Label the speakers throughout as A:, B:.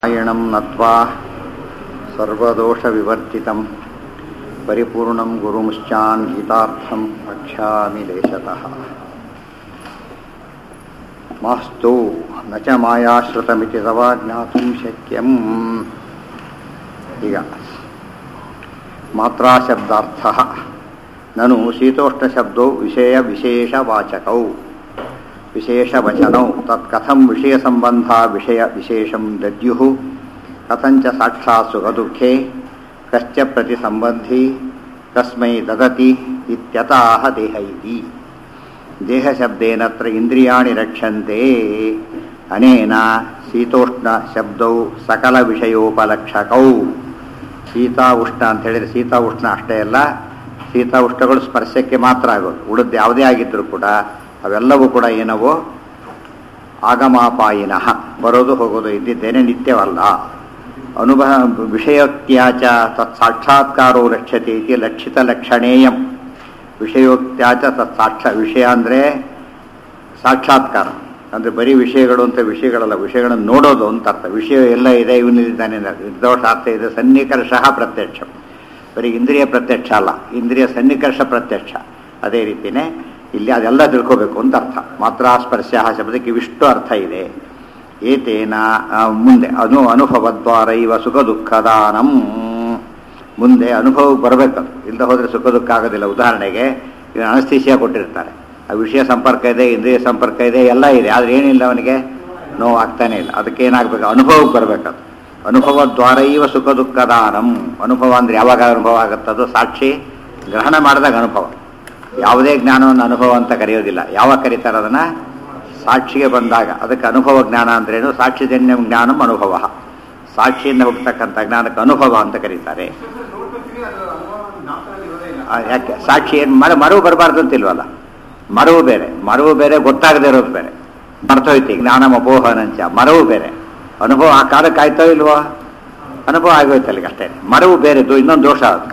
A: ನಾರಾಯಣಂ ನತ್ವಾ ಸರ್ವದೋಷವಿವರ್ಜಿತಂ ಪರಿಪೂರ್ಣಂ ಗುರುಂಶ್ಚಾನ್ ಗೀತಾರ್ಥಂ ವಕ್ಷ್ಯಾಮಿ ಲೇಶತಃ ಮಾಸ್ತು ನ ಚ ಮಾಯಾಶ್ರಿತಮಿತಿ ತವ ಜ್ಞಾತುಂ ಶಕ್ಯಂ ಈಗ ಮಾತ್ರಾಶಬ್ದಾರ್ಥ ನನು ಶೀತೋಷ್ಣಶಬ್ದೋ ವಿಷಯ ವಿಶೇಷವಾಚಕೌ ವಿಶೇಷವಚನೌ ತತ್ಕಥಂ ವಿಷಯಸಂಬಂಧ ವಿಷಯ ವಿಶೇಷಂ ದದ್ಯುಃ ಕಥಂಚ ಸಾಕ್ಷಾತ್ ಸುಖದುಃಖೇ ಕಶ್ಚ ಪ್ರತಿಸಂಬಂಧಿ ಕಸ್ಮೈ ದದತಿ ಇತ್ಯತಾಹ ದೇಹ ಇತಿ ದೇಹಶಬ್ದೇನತ್ರ ಇಂದ್ರಿಯಾಣಿ ರಕ್ಷಂತೆ ಅನೇನ ಶೀತೋಷ್ಣ ಶಬ್ದೌ ಸಕಲ ವಿಷಯೋಪಲಕ್ಷಕೌ ಶೀತ ಉಷ್ಣ ಅಂತ ಹೇಳಿದ್ರೆ ಶೀತ ಉಷ್ಣ ಅಷ್ಟೇ ಅಲ್ಲ ಶೀತ ಉಷ್ಣಗಳು ಸ್ಪರ್ಶಕ್ಕೆ ಮಾತ್ರ ಆಗೋದು ಉಳಿದು ಯಾವುದೇ ಆಗಿದ್ದರೂ ಕೂಡ ಅವೆಲ್ಲವೂ ಕೂಡ ಏನವೋ ಆಗಮಾಪಾಯಿನಃ ಬರೋದು ಹೋಗೋದು ಇದ್ದಿದ್ದೇನೆ ನಿತ್ಯವಲ್ಲ ಅನುಭವ ವಿಷಯೋಕ್ತ್ಯಾಚ ತತ್ ಸಾಕ್ಷಾತ್ಕಾರೋ ಲಕ್ಷ್ಯತೆ ಇತಿ ಲಕ್ಷಿತ ಲಕ್ಷಣೇಯಂ ವಿಷಯೋಕ್ತ್ಯಾಚ ತತ್ ಸಾಕ್ಷ ವಿಷಯ ಅಂದರೆ ಸಾಕ್ಷಾತ್ಕಾರ ಅಂದರೆ ಬರೀ ವಿಷಯಗಳು ಅಂತ ವಿಷಯಗಳಲ್ಲ ವಿಷಯಗಳನ್ನು ನೋಡೋದು ಅಂತ ಅರ್ಥ ವಿಷಯ ಎಲ್ಲ ಇದೆ ಇವನಿದ್ದಾನೆ ನಿರ್ದೋಷ ಅರ್ಥ ಇದೆ ಸನ್ನಿಕರ್ಷ ಪ್ರತ್ಯಕ್ಷ ಬರೀ ಇಂದ್ರಿಯ ಪ್ರತ್ಯಕ್ಷ ಅಲ್ಲ ಇಂದ್ರಿಯ ಸನ್ನಿಕರ್ಷ ಪ್ರತ್ಯಕ್ಷ ಅದೇ ರೀತಿಯೇ ಇಲ್ಲಿ ಅದೆಲ್ಲ ತಿಳ್ಕೋಬೇಕು ಅಂತ ಅರ್ಥ ಮಾತ್ರ ಸ್ಪರ್ಶ ಶಬ್ದಕ್ಕೆ ಇವಿಷ್ಟು ಅರ್ಥ ಇದೆ ಏತೇನ ಮುಂದೆ ಅನು ಅನುಭವದ್ವಾರ ಇವ ಸುಖ ದುಃಖದಾನಂ ಮುಂದೆ ಅನುಭವಕ್ಕೆ ಬರಬೇಕದು ಇಲ್ಲದೆ ಹೋದರೆ ಸುಖ ದುಃಖ ಆಗೋದಿಲ್ಲ ಉದಾಹರಣೆಗೆ ಈಗ ಅನಸ್ಥಿಸಿಯಾ ಕೊಟ್ಟಿರ್ತಾರೆ ಆ ವಿಷಯ ಸಂಪರ್ಕ ಇದೆ ಇಂದ್ರಿಯ ಸಂಪರ್ಕ ಇದೆ ಎಲ್ಲ ಇದೆ ಆದರೆ ಏನಿಲ್ಲ ಅವನಿಗೆ ನೋವು ಆಗ್ತಾನೆ ಇಲ್ಲ ಅದಕ್ಕೆ ಏನಾಗಬೇಕು ಅನುಭವಕ್ಕೆ ಬರಬೇಕದು ಅನುಭವ ದ್ವಾರ ಇವ ಸುಖ ದುಃಖದಾನಂ ಅನುಭವ ಅಂದರೆ ಯಾವಾಗ ಅನುಭವ ಆಗುತ್ತದು ಸಾಕ್ಷಿ ಗ್ರಹಣ ಮಾಡಿದಾಗ ಅನುಭವ ಯಾವುದೇ ಜ್ಞಾನವನ್ನು ಅನುಭವ ಅಂತ ಕರೆಯೋದಿಲ್ಲ ಯಾವಾಗ ಕರೀತಾರೆ ಅದನ್ನು ಸಾಕ್ಷಿಗೆ ಬಂದಾಗ ಅದಕ್ಕೆ ಅನುಭವ ಜ್ಞಾನ ಅಂದ್ರೇನು ಸಾಕ್ಷಿಜನ್ಯ ಜ್ಞಾನಂ ಅನುಭವ ಸಾಕ್ಷಿಯಿಂದ ಹೋಗ್ತಕ್ಕಂಥ ಜ್ಞಾನಕ್ಕೆ ಅನುಭವ ಅಂತ ಕರೀತಾರೆ ಯಾಕೆ ಸಾಕ್ಷಿ ಏನು ಮರ ಮರವು ಬರಬಾರ್ದು ಅಂತಿಲ್ವಲ್ಲ ಮರವು ಬೇರೆ ಮರವು ಬೇರೆ ಗೊತ್ತಾಗದೇ ಇರೋದು ಬೇರೆ ಮರ್ತೋಯ್ತಿ ಜ್ಞಾನ ಅಪೋಹನಂಚ ಮರವು ಬೇರೆ ಅನುಭವ ಆ ಕಾಲಕ್ಕೆ ಆಯ್ತೋ ಇಲ್ವೋ ಅನುಭವ ಆಗೋಯ್ತು ಅಲ್ಲಿಗೆ ಅಷ್ಟೇ ಮರವು ಬೇರೆ ಇನ್ನೊಂದು ದೋಷ ಅದು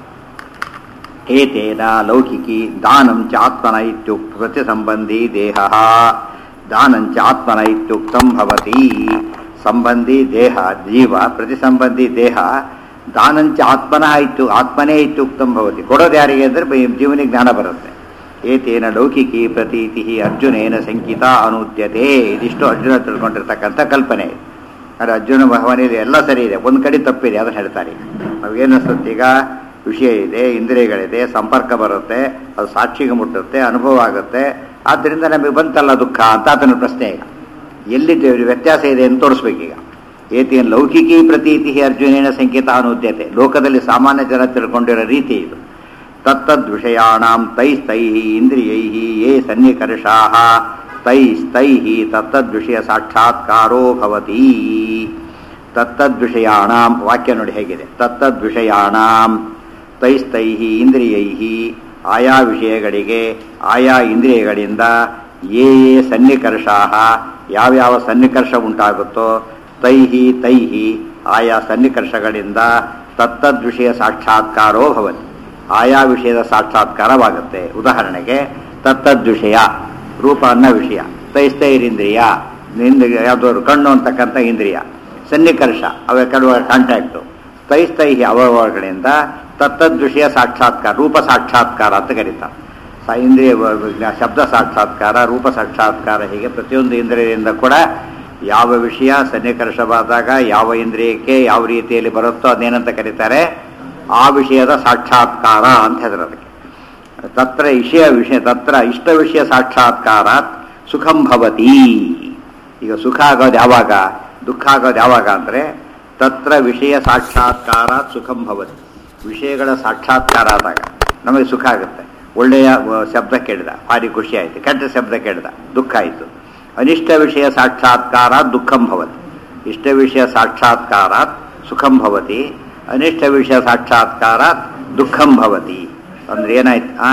A: ಏತೇನ ಲೌಕಿಕಿ ದಾನಂ ಚ ಆತ್ಮನ ಇತ್ಯುಕ್ತ ಪ್ರತಿ ಸಂಬಂಧಿ ದೇಹ ದಾನಂ ಚ ಆತ್ಮನ ಇತ್ಯುಕ್ತಂ ಭವತಿ ಸಂಬಂಧಿ ದೇಹ ಜೀವ ಪ್ರತಿ ಸಂಬಂಧಿ ದೇಹ ದಾನಂಚ ಆತ್ಮನ ಇತ್ತು ಆತ್ಮನೇ ಇತ್ಯುಕ್ತಂ ಭವತಿ ಕೊಡೋದು ಯಾರಿಗೆ ಅಂದರೆ ಜೀವನಿಗೆ ಜ್ಞಾನ ಬರುತ್ತೆ ಏತೇನ ಲೌಕಿಕಿ ಪ್ರತೀತಿ ಅರ್ಜುನೇನ ಸಂಕಿತ ಅನುದ್ಯತೆ ಇದಿಷ್ಟು ಅರ್ಜುನ ತಿಳ್ಕೊಂಡಿರ್ತಕ್ಕಂಥ ಕಲ್ಪನೆ ಆದರೆ ಅರ್ಜುನ ಭಾವನೆಯಲ್ಲಿ ಎಲ್ಲ ಸರಿ ಇದೆ ಒಂದು ಕಡೆ ತಪ್ಪಿದೆ ಅದನ್ನು ಹೇಳ್ತಾರೆ ನಾವೇನಿಸ್ತದೆ ಈಗ ವಿಷಯ ಇದೆ ಇಂದ್ರಿಯಗಳಿದೆ ಸಂಪರ್ಕ ಬರುತ್ತೆ ಅದು ಸಾಕ್ಷಿಗೆ ಮುಟ್ಟುತ್ತೆ ಅನುಭವ ಆಗುತ್ತೆ ಆದ್ದರಿಂದ ನಮಗೆ ಬಂತಲ್ಲ ದುಃಖ ಅಂತ ಆತನ ಪ್ರಶ್ನೆ ಈಗ ಎಲ್ಲಿ ವ್ಯತ್ಯಾಸ ಇದೆ ಅಂತ ತೋರಿಸ್ಬೇಕೀಗ ಏತೇನು ಲೌಕಿಕಿ ಪ್ರತೀತಿ ಅರ್ಜುನೇನ ಸಂಕೇತ ಅನುದ್ಯತೆ ಲೋಕದಲ್ಲಿ ಸಾಮಾನ್ಯ ಜನ ತಿಳ್ಕೊಂಡಿರೋ ರೀತಿ ಇದು ತತ್ತದ್ವಿಷಯಾಣಾಂ ತೈಸ್ತೈ ಇಂದ್ರಿಯೈ ಯೇ ಸನ್ನಿಕರ್ಷಾ ತೈಸ್ತೈ ತತ್ತದ್ವಿಷಯ ಸಾಕ್ಷಾತ್ಕಾರೋ ಭವತಿ ತತ್ತದ್ವಿಷಯಾಣಾಂ ವಾಕ್ಯ ನೋಡಿ ಹೇಗಿದೆ ತತ್ತದ್ವಿಷಯಾಣಾಂ ತೈಸ್ತೈ ಇಂದ್ರಿಯೈ ಆಯಾ ವಿಷಯಗಳಿಗೆ ಆಯಾ ಇಂದ್ರಿಯಗಳಿಂದ ಯೇ ಯೇ ಸನ್ನಿಕರ್ಷಾ ಯಾವ್ಯಾವ ಸನ್ನಿಕರ್ಷ ಉಂಟಾಗುತ್ತೋ ತೈಹಿ ತೈಹಿ ಆಯಾ ಸನ್ನಿಕರ್ಷಗಳಿಂದ ತತ್ತದ್ವಿಷಯ ಸಾಕ್ಷಾತ್ಕಾರೋ ಭವತಿ ಆಯಾ ವಿಷಯದ ಸಾಕ್ಷಾತ್ಕಾರವಾಗುತ್ತೆ ಉದಾಹರಣೆಗೆ ತತ್ತದ್ವಿಷಯ ರೂಪ ಅನ್ನೋ ವಿಷಯ ತೈಸ್ತೈರಿಂದ್ರಿಯ ಯಾವುದಾದ್ರು ಕಣ್ಣು ಅಂತಕ್ಕಂಥ ಇಂದ್ರಿಯ ಸನ್ನಿಕರ್ಷ ಅವ ಕಡುವ ಕಾಂಟ್ಯಾಕ್ಟು ತೈಸ್ತೈಹಿ ಅವಯವಗಳಿಂದ ತತ್ತದ್ವಿಷಯ ಸಾಕ್ಷಾತ್ಕಾರ ರೂಪ ಸಾಕ್ಷಾತ್ಕಾರ ಅಂತ ಕರೀತಾರೆ ಸ ಇಂದ್ರಿಯ ಶಬ್ದ ಸಾಕ್ಷಾತ್ಕಾರ ರೂಪ ಸಾಕ್ಷಾತ್ಕಾರ ಹೀಗೆ ಪ್ರತಿಯೊಂದು ಇಂದ್ರಿಯದಿಂದ ಕೂಡ ಯಾವ ವಿಷಯ ಸನ್ನಿಕರ್ಷವಾದಾಗ ಯಾವ ಇಂದ್ರಿಯಕ್ಕೆ ಯಾವ ರೀತಿಯಲ್ಲಿ ಬರುತ್ತೋ ಅದೇನಂತ ಕರೀತಾರೆ ಆ ವಿಷಯದ ಸಾಕ್ಷಾತ್ಕಾರ ಅಂತ ಹೇಳಿದ್ರು ಅದಕ್ಕೆ ತತ್ರ ವಿಷಯ ವಿಷಯ ತತ್ರ ಇಷ್ಟ ವಿಷಯ ಸಾಕ್ಷಾತ್ಕಾರ ಸುಖಂ ಭವತಿ ಈಗ ಸುಖ ಆಗೋದು ಯಾವಾಗ ದುಃಖ ಆಗೋದು ಯಾವಾಗ ಅಂದರೆ ತತ್ರ ವಿಷಯ ಸಾಕ್ಷಾತ್ಕಾರ ಸುಖಂ ಭವತಿ ವಿಷಯಗಳ ಸಾಕ್ಷಾತ್ಕಾರ ಆದಾಗ ನಮಗೆ ಸುಖ ಆಗುತ್ತೆ ಒಳ್ಳೆಯ ಶಬ್ದ ಕೇಳಿದ ಭಾರಿ ಖುಷಿ ಆಯಿತು ಕೆಟ್ಟ ಶಬ್ದ ಕೇಳಿದ ದುಃಖ ಆಯಿತು ಅನಿಷ್ಟ ವಿಷಯ ಸಾಕ್ಷಾತ್ಕಾರ ದುಃಖಂ ಭವತಿ ಇಷ್ಟ ವಿಷಯ ಸಾಕ್ಷಾತ್ಕಾರಾತ್ ಸುಖಂ ಭವತಿ ಅನಿಷ್ಟ ವಿಷಯ ಸಾಕ್ಷಾತ್ಕಾರಾತ್ ದುಃಖಂ ಭವತಿ ಅಂದ್ರೆ ಏನಾಯ್ತು ಆ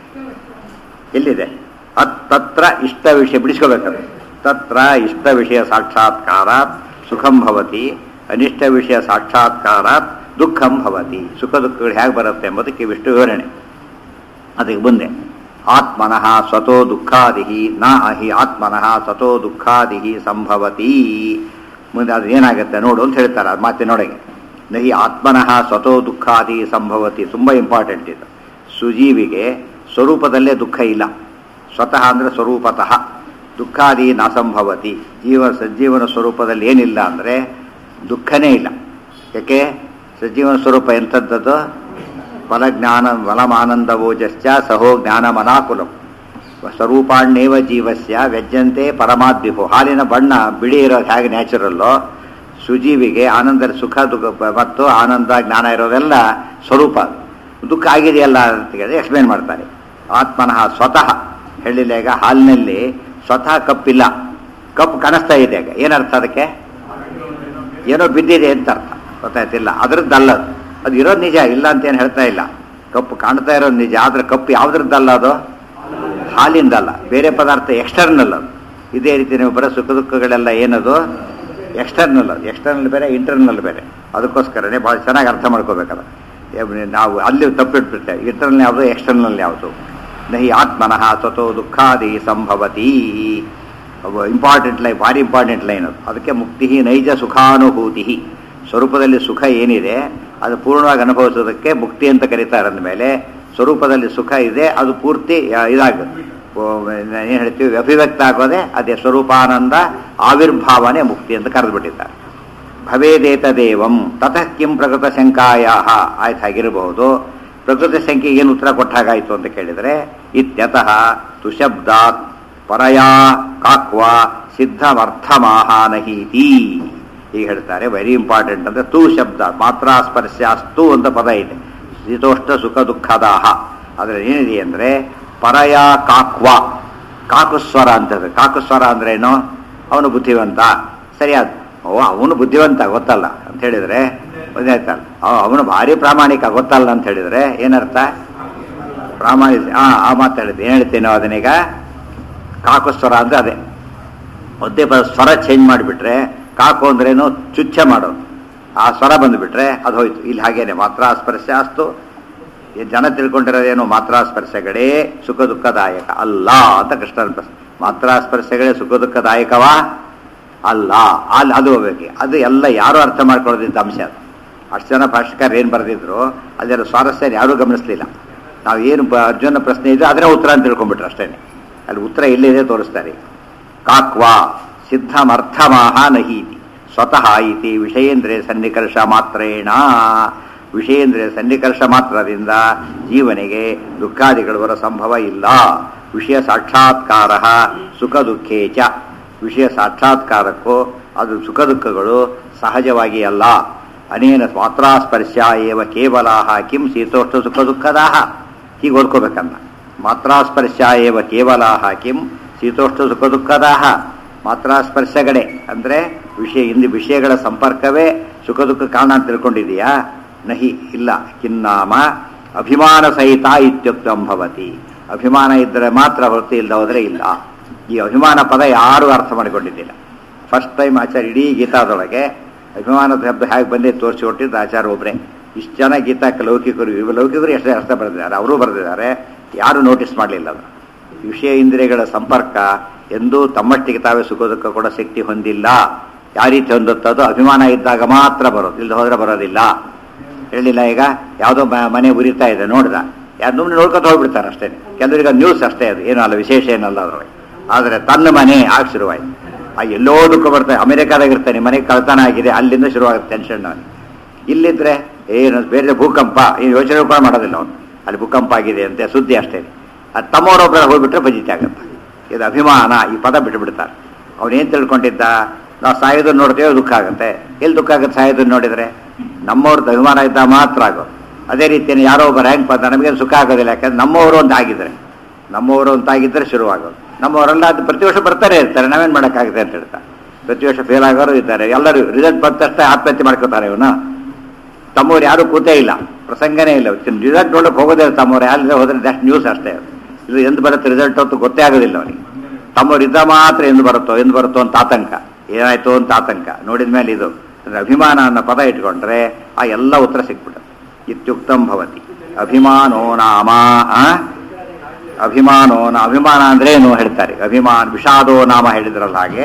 A: ಎಲ್ಲಿದೆ ತತ್ರ ಇಷ್ಟ ವಿಷಯ ಬಿಡಿಸ್ಕೋಬೇಕದು ತತ್ರ ಇಷ್ಟ ವಿಷಯ ಸಾಕ್ಷಾತ್ಕಾರಾತ್ ಸುಖಂ ಭವತಿ ಅನಿಷ್ಟ ವಿಷಯ ಸಾಕ್ಷಾತ್ಕಾರಾತ್ ದುಃಖಂ ಭವತಿ ಸುಖ ದುಃಖಗಳು ಹೇಗೆ ಬರುತ್ತೆ ಎಂಬುದಕ್ಕೆ ಇವಿಷ್ಟು ವಿವರಣೆ ಅದಕ್ಕೆ ಮುಂದೆ ಆತ್ಮನಃ ಸ್ವತೋ ದುಃಖಾದಿ ನ ಹಿ ಆತ್ಮನಃ ಸ್ವತೋ ದುಃಖಾದಿ ಸಂಭವತಿ ಮುಂದೆ ಅದು ಏನಾಗುತ್ತೆ ನೋಡು ಅಂತ ಹೇಳ್ತಾರೆ ಅದು ಮಾತಿನೊಳಗೆ ನಹಿ ಆತ್ಮನಃ ಸ್ವತೋ ದುಃಖಾದಿ ಸಂಭವತಿ ತುಂಬ ಇಂಪಾರ್ಟೆಂಟ್ ಇದು ಸುಜೀವಿಗೆ ಸ್ವರೂಪದಲ್ಲೇ ದುಃಖ ಇಲ್ಲ ಸ್ವತಃ ಅಂದರೆ ಸ್ವರೂಪತಃ ದುಃಖಾದಿ ನ ಸಂಭವತಿ ಜೀವ ಸಜ್ಜೀವನ ಸ್ವರೂಪದಲ್ಲಿ ಏನಿಲ್ಲ ಅಂದರೆ ದುಃಖನೇ ಇಲ್ಲ ಯಾಕೆ ಸಜ್ಜೀವನ ಸ್ವರೂಪ ಎಂಥದ್ದದು ಫಲಜ್ಞಾನ ಫಲಮಾನಂದವೋಜಶ್ಚ ಸಹೋ ಜ್ಞಾನಮನಾಕುಲಂ ಸ್ವರೂಪಾಣ್ಯೇವ ಜೀವಸ್ಯ ವ್ಯಜ್ಯಂತೆ ಪರಮಾದ್ವಿಭು ಹಾಲಿನ ಬಣ್ಣ ಬಿಳಿ ಇರೋದು ಹೇಗೆ ನ್ಯಾಚುರಲ್ಲೋ ಸುಜೀವಿಗೆ ಆನಂದ ಸುಖ ದುಃಖ ಮತ್ತು ಆನಂದ ಜ್ಞಾನ ಇರೋದೆಲ್ಲ ಸ್ವರೂಪ ದುಃಖ ಆಗಿದೆಯಲ್ಲ ಅಂತ ಹೇಳಿದ್ರೆ ಎಕ್ಸ್ಪ್ಲೇನ್ ಮಾಡ್ತಾರೆ ಆತ್ಮನಃ ಸ್ವತಃ ಹೇಳಿಲ್ಲ ಈಗ ಹಾಲಿನಲ್ಲಿ ಸ್ವತಃ ಕಪ್ಪಿಲ್ಲ ಕಪ್ಪು ಕಾಣಿಸ್ತಾ ಇದೆ ಈಗ ಏನರ್ಥ ಅದಕ್ಕೆ ಏನೋ ಬಿದ್ದಿದೆ ಅಂತ ಅರ್ಥ ಗೊತ್ತಾಯ್ತಿಲ್ಲ ಅದ್ರದ್ದಲ್ಲ ಅದು ಅದು ಇರೋದು ನಿಜ ಇಲ್ಲ ಅಂತ ಏನು ಹೇಳ್ತಾ ಇಲ್ಲ ಕಪ್ಪು ಕಾಣ್ತಾ ಇರೋದು ನಿಜ ಆದ್ರೆ ಕಪ್ಪು ಯಾವ್ದ್ರದ್ದಲ್ಲ ಅದು ಹಾಲಿಂದಲ್ಲ ಬೇರೆ ಪದಾರ್ಥ ಎಕ್ಸ್ಟರ್ನಲ್ ಅದು ಇದೇ ರೀತಿ ನೀವು ಬರೋ ಸುಖ ದುಃಖಗಳೆಲ್ಲ ಏನದು ಎಕ್ಸ್ಟರ್ನಲ್ ಅದು ಎಕ್ಸ್ಟರ್ನಲ್ ಬೇರೆ ಇಂಟರ್ನಲ್ ಬೇರೆ ಅದಕ್ಕೋಸ್ಕರನೇ ಭಾಳ ಚೆನ್ನಾಗಿ ಅರ್ಥ ಮಾಡ್ಕೋಬೇಕಲ್ಲ ಏ- ನಾವು ಅಲ್ಲಿ ತಪ್ಪಿಟ್ಬಿಡ್ತೇವೆ ಇಂಟರ್ನಲ್ ಯಾವುದು ಎಕ್ಸ್ಟರ್ನಲ್ ಯಾವುದು ನಹಿ ಆತ್ಮನಃ ಸ್ವತೋ ದುಃಖಾದಿ ಸಂಭವತಿ ಇಂಪಾರ್ಟೆಂಟ್ ಲೈನ್ ಭಾರಿ ಇಂಪಾರ್ಟೆಂಟ್ ಲೈನ್ ಅದು ಅದಕ್ಕೆ ಮುಕ್ತಿ ನೈಜ ಸುಖಾನುಭೂತಿ ಸ್ವರೂಪದಲ್ಲಿ ಸುಖ ಏನಿದೆ ಅದು ಪೂರ್ಣವಾಗಿ ಅನುಭವಿಸೋದಕ್ಕೆ ಮುಕ್ತಿ ಅಂತ ಕರೀತಾರೆ ಅಂದಮೇಲೆ ಸ್ವರೂಪದಲ್ಲಿ ಸುಖ ಇದೆ ಅದು ಪೂರ್ತಿ ಆ, ಇದಾಗುತ್ತೆ ಏನು ಹೇಳ್ತೀವಿ ಅಭಿವ್ಯಕ್ತ ಆಗೋದೆ ಅದೇ ಸ್ವರೂಪಾನಂದ ಆವಿರ್ಭಾವನೆ ಮುಕ್ತಿ ಅಂತ ಕರೆದುಬಿಟ್ಟಿದ್ದಾರೆ ಭವೇದೇತದೇವಂ ತತಃ ಕಿಂ ಪ್ರಕೃತ ಶಂಕಾಯ ಆಯ್ತು ಹಾಗಿರಬಹುದು ಪ್ರಕೃತಿ ಸಂಖ್ಯೆ ಏನು ಉತ್ತರ ಕೊಟ್ಟಾಗಾಯ್ತು ಅಂತ ಕೇಳಿದರೆ ಇತ್ಯತಃ ತುಶಬ್ದಾತ್ ಪರಯಾ ಕಾಕ್ವ ಸಿದ್ಧಮರ್ಥಮಾಹಾನಹೀತಿ ಈಗ ಹೇಳ್ತಾರೆ ವೆರಿ ಇಂಪಾರ್ಟೆಂಟ್ ಅಂದ್ರೆ ತು ಶಬ್ದ ಮಾತ್ರ ಸ್ಪರ್ಶಾಸ್ತು ಅಂತ ಪದ ಇದೆ ಶೀತೋಷ್ಣ ಸುಖ ದುಃಖದಾಹ ಅದ್ರಲ್ಲಿ ಏನಿದೆ ಅಂದ್ರೆ ಪರಯ ಕಾಕ್ವ ಕಾಕುಸ್ವರ ಅಂತದ್ದು ಕಾಕುಸ್ವರ ಅಂದ್ರೆ ಏನು ಅವನು ಬುದ್ಧಿವಂತ ಸರಿಯಾದ ಓ ಅವನು ಬುದ್ಧಿವಂತ ಗೊತ್ತಲ್ಲ ಅಂತ ಹೇಳಿದ್ರೆ ಗೊತ್ತಾಯ್ತಲ್ಲ ಅವ- ಅವನು ಭಾರಿ ಪ್ರಾಮಾಣಿಕ ಗೊತ್ತಲ್ಲ ಅಂತ ಹೇಳಿದ್ರೆ ಏನರ್ಥ ಪ್ರಾಮಾಣಿಕ ಆ ಆ ಮಾತಾಡಿದ್ದು ಏನು ಹೇಳ್ತೀನೋ ಅದನ್ನೀಗ ಕಾಕುಸ್ವರ ಅಂದ್ರೆ ಅದೇ ಒದ್ದೆ ಪದ ಸ್ವರ ಚೇಂಜ್ ಮಾಡಿಬಿಟ್ರೆ ಕಾಕು ಅಂದ್ರೇನು ಚುಚ್ಚ ಮಾಡೋದು ಆ ಸ್ವರ ಬಂದುಬಿಟ್ರೆ ಅದು ಹೋಯ್ತು ಇಲ್ಲಿ ಹಾಗೇನೆ ಮಾತ್ರ ಸ್ಪರ್ಶ ಅಸ್ತು ಈ ಜನ ತಿಳ್ಕೊಂಡಿರೋದೇನು ಮಾತ್ರ ಸ್ಪರ್ಶಗಳೇ ಸುಖ ದುಃಖದಾಯಕ ಅಲ್ಲ ಅಂತ ಕೃಷ್ಣನ ಪ್ರಶ್ನೆ ಮಾತ್ರ ಸ್ಪರ್ಶಗಳೇ ಸುಖ ದುಃಖದಾಯಕವಾ ಅಲ್ಲ ಅಲ್ಲಿ ಅದು ಹೋಗ್ಬೇಕು ಅದು ಎಲ್ಲ ಯಾರು ಅರ್ಥ ಮಾಡ್ಕೊಳ್ಳೋದಿದ್ದ ಅಂಶ ಅದು ಅಷ್ಟು ಜನ ಭಾಷಿಕರು ಏನು ಬರೆದಿದ್ರು ಅದರ ಸ್ವಾರಸ್ಯ ಯಾರೂ ಗಮನಿಸಲಿಲ್ಲ ನಾವು ಏನು ಬ- ಅರ್ಜುನ ಪ್ರಶ್ನೆ ಇದೆ ಅದರ ಉತ್ತರ ಅಂತ ತಿಳ್ಕೊಂಡ್ಬಿಟ್ರು ಅಷ್ಟೇ ಅಲ್ಲಿ ಉತ್ತರ ಎಲ್ಲಿದೆ ತೋರಿಸ್ತಾರೆ ಕಾಕ್ವಾ ಸಿದ್ಧಮರ್ಥಮಾಹ ನಹೀತಿ ಸ್ವತಃ ಇತಿ ವಿಷಯೇಂದ್ರಿಯ ಸನ್ನಿಕರ್ಷ ಮಾತ್ರೇಣ ವಿಷಯೇಂದ್ರಿಯ ಸನ್ನಿಕರ್ಷ ಮಾತ್ರದಿಂದ ಜೀವನಿಗೆ ದುಃಖಾದಿಗಳು ಬರೋ ಸಂಭವ ಇಲ್ಲ ವಿಷಯ ಸಾಕ್ಷಾತ್ಕಾರ ಸುಖ ದುಃಖೇ ಚ ವಿಷಯ ಸಾಕ್ಷಾತ್ಕಾರಕ್ಕೂ ಅದು ಸುಖ ದುಃಖಗಳು ಸಹಜವಾಗಿ ಅಲ್ಲ ಅನೇನ ಮಾತ್ರಾಸ್ಪರ್ಶ ಏವ ಕೇವಲ ಕಿಂ ಶೀತೋಷ್ಣ ಸುಖ ದುಃಖದಾಹ ಹೀಗೆ ಓದ್ಕೋಬೇಕನ್ನ ಮಾತ್ರಾಸ್ಪರ್ಶ ಏವ ಕೇವಲ ಕಿಂ ಶೀತೋಷ್ಣ ಸುಖ ದುಃಖದಾಹ ಮಾತ್ರಾಸ್ಪರ್ಶಗಳೇ ಅಂದರೆ ವಿಷಯ ಇಂದು ವಿಷಯಗಳ ಸಂಪರ್ಕವೇ ಸುಖ ದುಃಖ ಕಾರಣ ಅಂತ ತಿಳ್ಕೊಂಡಿದೀಯಾ ನಹಿ ಇಲ್ಲ ಕಿನ್ನಾಮ ಅಭಿಮಾನ ಸಹಿತ ಇತ್ಯುಕ್ತಂ ಭವತಿ ಅಭಿಮಾನ ಇದ್ದರೆ ಮಾತ್ರ ಹೊರತು ಇಲ್ಲದ ಹೋದರೆ ಇಲ್ಲ ಈ ಅಭಿಮಾನ ಪದ ಯಾರೂ ಅರ್ಥ ಮಾಡಿಕೊಂಡಿದ್ದಿಲ್ಲ ಫಸ್ಟ್ ಟೈಮ್ ಆಚಾರ್ಯ ಇಡೀ ಗೀತಾದೊಳಗೆ ಅಭಿಮಾನದ ಶಬ್ದ ಹೇಗೆ ಬಂದೇ ತೋರಿಸಿ ಕೊಟ್ಟಿದ್ದು ಆಚಾರ್ಯ ಒಬ್ಬರೇ ಇಷ್ಟು ಜನ ಗೀತಾಕ್ಕೆ ಲೌಕಿಕರು ಇವ ಲೌಕಿಕರು ಎಷ್ಟೇ ಅರ್ಥ ಬರೆದಿದ್ದಾರೆ ಅವರು ಬರೆದಿದ್ದಾರೆ ಯಾರೂ ನೋಟಿಸ್ ಮಾಡಲಿಲ್ಲ ಅದು ವಿಷಯ ಇಂದ್ರಿಯಗಳ ಸಂಪರ್ಕ ಎಂದೂ ತಮ್ಮಷ್ಟಿಗೆ ತಾವೇ ಸುಖ ದುಃಖ ಕೊಡೋ ಶಕ್ತಿ ಹೊಂದಿಲ್ಲ ಯಾವ ರೀತಿ ಹೊಂದುತ್ತದೋ ಅಭಿಮಾನ ಇದ್ದಾಗ ಮಾತ್ರ ಬರೋದು ಇಲ್ಲಿ ಹೋದ್ರೆ ಬರೋದಿಲ್ಲ ಹೇಳಿಲ್ಲ ಈಗ ಯಾವುದೋ ಮ- ಮನೆ ಉರಿತಾ ಇದೆ ನೋಡ್ದ ಯಾರು ಸುಮ್ಮನೆ ನೋಡ್ಕೊತ ಹೋಗ್ಬಿಡ್ತಾರೆ ಅಷ್ಟೇ ಕೆಲವರಿಗೆ ನ್ಯೂಸ್ ಅಷ್ಟೇ ಅದು ಏನೂ ಅಲ್ಲ ವಿಶೇಷ ಏನಲ್ಲ ಅದ್ರೊಳಗೆ ಆದರೆ ತನ್ನ ಮನೆ ಆಗ ಶುರುವಾಯ್ತು ಆ ಎಲ್ಲೋ ದುಃಖ ಬರ್ತಾರೆ ಅಮೆರಿಕಾದಾಗ ಇರ್ತಾನೆ ಮನೆಗೆ ಕಳ್ತನ ಆಗಿದೆ ಅಲ್ಲಿಂದ ಶುರುವಾಗುತ್ತೆ ಟೆನ್ಷನ್ ಅವನು ಇಲ್ಲಿದ್ರೆ ಏನು ಬೇರೆ ಭೂಕಂಪ ಏನು ಯೋಚನೆ ಕೂಡ ಮಾಡೋದಿಲ್ಲ ಅವನು ಅಲ್ಲಿ ಭೂಕಂಪ ಆಗಿದೆ ಅಂತೆ ಸುದ್ದಿ ಅಷ್ಟೇ ಅದು ತಮ್ಮವರೊಬ್ಬರ ಹೋಗ್ಬಿಟ್ರೆ ಫಜಿತಿ ಆಗುತ್ತೆ ಇದು ಅಭಿಮಾನ ಈ ಪದ ಬಿಟ್ಟುಬಿಡ್ತಾರೆ ಅವನೇನು ತಿಳ್ಕೊಂಡಿದ್ದ ನಾವು ಸಾಯೋದನ್ನ ನೋಡ್ತೇವೆ ದುಃಖ ಆಗುತ್ತೆ ಎಲ್ಲಿ ದುಃಖ ಆಗುತ್ತೆ ಸಾಯೋದನ್ನ ನೋಡಿದರೆ ನಮ್ಮವ್ರದ್ದು ಅಭಿಮಾನ ಇದ್ದ ಮಾತ್ರ ಆಗೋದು ಅದೇ ರೀತಿಯಲ್ಲಿ ಯಾರೋ ಒಬ್ಬ ರ್ಯಾಂಕ್ ಬಂದ ನಮಗೇನು ಸುಖ ಆಗೋದಿಲ್ಲ ಯಾಕಂದ್ರೆ ನಮ್ಮವರು ಅಂತ ಆಗಿದ್ರೆ ನಮ್ಮವರು ಅಂತ ಆಗಿದ್ರೆ ಶುರುವಾಗೋದು ನಮ್ಮವರೆಲ್ಲ ಅದು ಪ್ರತಿ ವರ್ಷ ಬರ್ತಾರೆ ಇರ್ತಾರೆ ನಾವೇನು ಮಾಡೋಕ್ಕಾಗುತ್ತೆ ಅಂತ ಹೇಳ್ತಾರೆ ಪ್ರತಿ ವರ್ಷ ಫೇಲ್ ಆಗೋರು ಇದ್ದಾರೆ ಎಲ್ಲರೂ ರಿಸಲ್ಟ್ ಬಂದ ತಕ್ಷಣ ಆತ್ಮಹತ್ಯೆ ಮಾಡ್ಕೋತಾರೆ ಇವನು ತಮ್ಮವ್ರು ಯಾರು ಕೂತೇ ಇಲ್ಲ ಪ್ರಸಂಗನೇ ಇಲ್ಲ ರಿಸಲ್ಟ್ ನೋಡಕ್ಕೆ ಹೋಗೋದೇ ಇಲ್ಲ ತಮ್ಮವ್ರು ಯಾರಿದ್ರೆ ಹೋದ್ರೆ ಜಸ್ಟ್ ನ್ಯೂಸ್ ಅಷ್ಟೇ ಅದು. ಇದು ಎಂದು ಬರುತ್ತೆ ರಿಸಲ್ಟ್ ಅಂತ ಗೊತ್ತೇ ಆಗೋದಿಲ್ಲ ಅವನಿಗೆ ತಮ್ಮವ್ರು ಇದ್ದ ಮಾತ್ರ ಎಂದು ಬರುತ್ತೋ ಎಂದು ಬರುತ್ತೋ ಅಂತ ಆತಂಕ ಏನಾಯ್ತು ಅಂತ ಆತಂಕ ನೋಡಿದ ಮೇಲೆ ಇದು ಅಂದ್ರೆ ಅಭಿಮಾನ ಅನ್ನೋ ಪದ ಇಟ್ಕೊಂಡ್ರೆ ಆ ಎಲ್ಲ ಉತ್ತರ ಸಿಕ್ಬಿಡುತ್ತೆ ಇತ್ಯುಕ್ತಂ ಭವತಿ ಅಭಿಮಾನೋ ನಾಮ ಆ? ಅಭಿಮಾನೋ ನ ಅಭಿಮಾನ ಅಂದ್ರೆ ಏನು ಹೇಳ್ತಾರೆ ಅಭಿಮಾನ ವಿಷಾದೋ ನಾಮ ಹೇಳಿದ್ರಲ್ಲ ಹಾಗೆ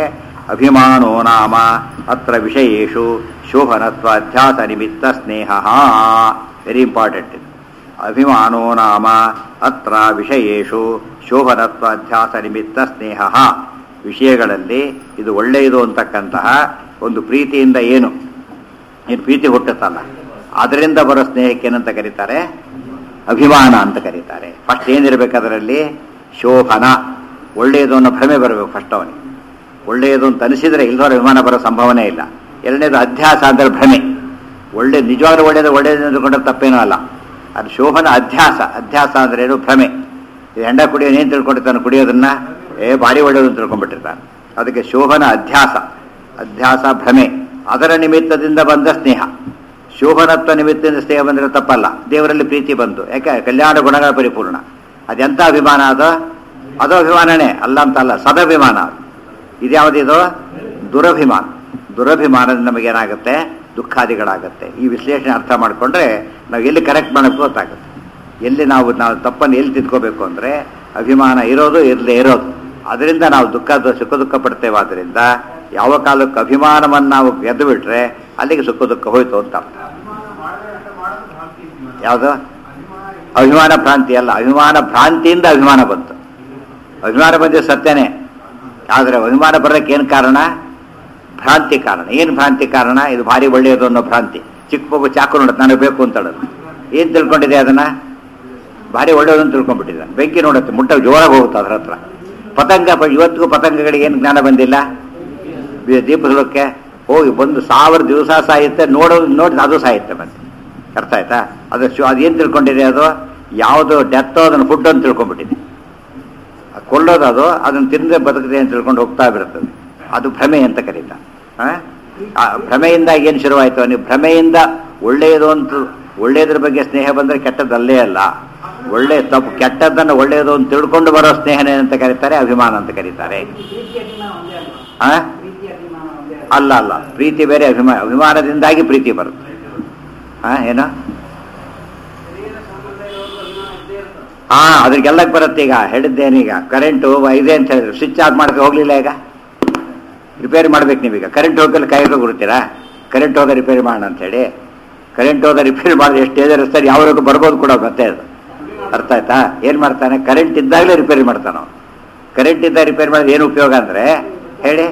A: ಅಭಿಮಾನೋ ನಾಮ ಅತ್ರ ವಿಷಯೇಷು ಶೋಭನತ್ವ ಅಧ್ಯಾಸ ನಿಮಿತ್ತ ಸ್ನೇಹ ವೆರಿ ಇಂಪಾರ್ಟೆಂಟ್ ಅಭಿಮಾನೋ ನಾಮ ಅತ್ರ ವಿಷಯೇಷು ಶೋಭನತ್ವ ಅಧ್ಯಾಸ ನಿಮಿತ್ತ ಸ್ನೇಹ ವಿಷಯಗಳಲ್ಲಿ ಇದು ಒಳ್ಳೆಯದು ಅಂತಕ್ಕಂತಹ ಒಂದು ಪ್ರೀತಿಯಿಂದ ಏನು ಏನು ಪ್ರೀತಿ ಹುಟ್ಟುತ್ತಲ್ಲ ಅದರಿಂದ ಬರೋ ಸ್ನೇಹಕ್ಕೆ ಏನಂತ ಕರೀತಾರೆ ಅಭಿಮಾನ ಅಂತ ಕರೀತಾರೆ ಫಸ್ಟ್ ಏನಿರಬೇಕು ಅದರಲ್ಲಿ ಶೋಭನ ಒಳ್ಳೆಯದು ಅನ್ನೋ ಭ್ರಮೆ ಬರಬೇಕು ಫಸ್ಟ್ ಅವನಿಗೆ ಒಳ್ಳೆಯದು ಅಂತ ಅನಿಸಿದ್ರೆ ಇಲ್ದವರ ಅಭಿಮಾನ ಬರೋ ಸಂಭವನೆ ಇಲ್ಲ ಎರಡನೇದು ಅಧ್ಯಾಸ ಅಂದರೆ ಭ್ರಮೆ ಒಳ್ಳೆ ನಿಜವಾಗ್ಲೂ ಒಳ್ಳೆಯದು ಒಳ್ಳೆಯದು ಅಂದುಕೊಂಡ್ರೆ ತಪ್ಪೇನೂ ಅಲ್ಲ ಅದು ಶೋಭನ ಅಧ್ಯಾಸ ಅಧ್ಯಾಸ ಅಂದ್ರೆ ಏನು ಭ್ರಮೆ ಈ ಹೆಂಡ ಕುಡಿಯೋನು ಏನು ತಿಳ್ಕೊಂಡಿರ್ತಾನೆ ಕುಡಿಯೋದನ್ನ ಏ ಭಾರಿ ಒಳ್ಳೆಯದು ಅಂತ ತಿಳ್ಕೊಂಡ್ಬಿಟ್ಟಿರ್ತಾನೆ ಅದಕ್ಕೆ ಶೋಭನ ಅಧ್ಯಾಸ ಅಧ್ಯಾಸ ಭ್ರಮೆ ಅದರ ನಿಮಿತ್ತದಿಂದ ಬಂದ ಸ್ನೇಹ ಶೋಭನತ್ವ ನಿಮಿತ್ತದಿಂದ ಸ್ನೇಹ ಬಂದರೆ ತಪ್ಪಲ್ಲ ದೇವರಲ್ಲಿ ಪ್ರೀತಿ ಬಂತು ಯಾಕೆ ಕಲ್ಯಾಣ ಗುಣಗಳ ಪರಿಪೂರ್ಣ ಅದೆಂಥ ಅಭಿಮಾನ ಅದು ಅದು ಅಭಿಮಾನನೇ ಅಲ್ಲ ಅಂತ ಅಲ್ಲ ಸದಭಿಮಾನ ಅದು ಇದ್ಯಾವುದಿದು ದುರಭಿಮಾನ ದುರಭಿಮಾನದಿಂದ ನಮಗೇನಾಗುತ್ತೆ ದುಃಖಾದಿಗಳಾಗುತ್ತೆ ಈ ವಿಶ್ಲೇಷಣೆ ಅರ್ಥ ಮಾಡಿಕೊಂಡ್ರೆ ನಾವು ಎಲ್ಲಿ ಕರೆಕ್ಟ್ ಮಾಡೋಕ್ಕೆ ಗೊತ್ತಾಗುತ್ತೆ ಎಲ್ಲಿ ನಾವು ನಾವು ತಪ್ಪನ್ನು ಎಲ್ಲಿ ತಿದ್ಕೋಬೇಕು ಅಂದರೆ ಅಭಿಮಾನ ಇರೋದು ಇರದೇ ಇರೋದು ಅದರಿಂದ ನಾವು ದುಃಖ ಸುಖ ದುಃಖ ಪಡ್ತೇವೆ ಆದ್ದರಿಂದ ಯಾವ ಕಾಲಕ್ಕೆ ಅಭಿಮಾನವನ್ನು ನಾವು ಗೆದ್ದು ಬಿಟ್ರೆ ಅಲ್ಲಿಗೆ ಸುಖ ದುಃಖ ಹೋಯ್ತು ಅಂತ ಅರ್ಥ ಯಾವುದು ಅಭಿಮಾನ ಭ್ರಾಂತಿ ಅಲ್ಲ ಅಭಿಮಾನ ಭ್ರಾಂತಿಯಿಂದ ಅಭಿಮಾನ ಬಂತು ಅಭಿಮಾನ ಬಂದಿದ್ದು ಸತ್ಯನೇ ಆದರೆ ಅಭಿಮಾನ ಬರೋಕ್ಕೆ ಏನು ಕಾರಣ ಭ್ರಾಂತಿ ಕಾರಣ ಏನು ಭ್ರಾಂತಿ ಕಾರಣ ಇದು ಭಾರಿ ಒಳ್ಳೆಯದು ಅನ್ನೋ ಭ್ರಾಂತಿ ಚಿಕ್ಕ ಮಗು ಚಾಕು ನೋಡುತ್ತೆ ನನಗೆ ಬೇಕು ಅಂತ ಹೇಳೋದು ಏನು ತಿಳ್ಕೊಂಡಿದೆ ಅದನ್ನ ಭಾರಿ ಒಳ್ಳೆಯದು ಅಂತ ತಿಳ್ಕೊಂಡ್ಬಿಟ್ಟಿದ್ದಾನೆ ಬೆಂಕಿ ನೋಡುತ್ತೆ ಮುಟ್ಟ ಜೋರಾಗಿ ಹೋಗುತ್ತೆ ಅದ್ರ ಹತ್ರ ಪತಂಗ ಪ- ಇವತ್ತಿಗೂ ಪತಂಗಗಳಿಗೆ ಏನು ಜ್ಞಾನ ಬಂದಿಲ್ಲ ಬಿ- ದೀಪದೊಳಕ್ಕೆ ಹೋಗಿ ಬಂದು ಸಾವಿರ ದಿವಸ ಸಾಯುತ್ತೆ ನೋಡೋದು ನೋಡಿ ಅದು ಸಾಯುತ್ತೆ ಮತ್ತೆ ಅರ್ಥ ಆಯ್ತಾ ಅದು ಶು- ಅದೇನು ತಿಳ್ಕೊಂಡಿದೆ ಅದು ಯಾವುದು ಡೆತ್ತೋ ಅದನ್ನು ಫುಡ್ ಅಂತ ತಿಳ್ಕೊಂಡ್ಬಿಟ್ಟಿದೆ ಅದು ಕೊಳ್ಳೋದು ಅದು ಅದನ್ನು ತಿಂದ್ರೆ ಬದುಕಿದೆ ಅಂತ ತಿಳ್ಕೊಂಡು ಹೋಗ್ತಾ ಬಿಡುತ್ತದೆ ಅದು ಭ್ರಮೆ ಅಂತ ಕರೀತಾ ಆ? ಆ ಭ್ರಮೆಯಿಂದ ಏನು ಶುರುವಾಯಿತು ನೀವು ಭ್ರಮೆಯಿಂದ ಒಳ್ಳೆಯದು ಅಂತ ಒಳ್ಳೆಯದ್ರ ಬಗ್ಗೆ ಸ್ನೇಹ ಬಂದರೆ ಕೆಟ್ಟದ್ದಲ್ಲೇ ಅಲ್ಲ ಒಳ್ಳೆ ತಪ್ಪು ಕೆಟ್ಟದ್ದನ್ನು ಒಳ್ಳೆಯದು ಅಂತ ತಿಳ್ಕೊಂಡು ಬರೋ ಸ್ನೇಹನೇ ಅಂತ ಕರೀತಾರೆ ಅಭಿಮಾನ ಅಂತ ಕರೀತಾರೆ
B: ಪ್ರೀತಿ ಅಭಿಮಾನ ಒಂದೇ ಅಲ್ವಾ
A: ಆ?
B: ಪ್ರೀತಿ ಅಭಿಮಾನ ಒಂದೇ ಅಲ್ವಾ?
A: ಅಲ್ಲ ಅಲ್ಲ ಪ್ರೀತಿ ಬೇರೆ ಅಭಿಮಾನ ಅಭಿಮಾನದಿಂದಾಗಿ ಪ್ರೀತಿ ಬರುತ್ತೆ ಹಾ ಏನು
B: ಶರೀರ ಸಂಬಂಧ ಇರೋರ್ಗೂ ಅಭಿಮಾನ ಇದ್ದೇ ಇರ್ತದೆ
A: ಹಾ ಅದ್ರಿಗೆಲ್ಲಕ್ಕೆ ಬರುತ್ತೆ ಈಗ ಹೇಳಿದ್ದೇನೀಗ ಕರೆಂಟು ಇದೆ ಅಂತ ಹೇಳಿದ್ರು ಸ್ವಿಚ್ ಆಫ್ ಮಾಡಕ್ಕೆ ಹೋಗ್ಲಿಲ್ಲ ಈಗ ರಿಪೇರಿ ಮಾಡ್ಬೇಕು ನೀವೀಗ ಕರೆಂಟ್ ಹೋಗಲ್ಲಿ ಕಾಯ್ದು ಗುರುತ್ತೀರಾ ಕರೆಂಟ್ ಹೋದ ರಿಪೇರಿ ಮಾಡೋಣ ಅಂತೇಳಿ ಕರೆಂಟ್ ಹೋದ ರಿಪೇರಿ ಮಾಡಿದ್ರೆ ಎಷ್ಟು ಏಜ್ ಇರ್ತಾರೆ ಯಾವಾಗ ಬರ್ಬೋದು ಕೂಡ ಮತ್ತೆ ಅದು ಅರ್ಥ ಆಯ್ತಾ ಏನು ಮಾಡ್ತಾನೆ ಕರೆಂಟ್ ಇದ್ದಾಗಲೇ ರಿಪೇರಿ ಮಾಡ್ತಾನೆ ಅವ್ನು ಕರೆಂಟ್ ಇದ್ದಾಗ ರಿಪೇರಿ ಮಾಡಿದ್ರೆ ಏನು ಉಪಯೋಗ ಅಂದರೆ ಹೇಳಿ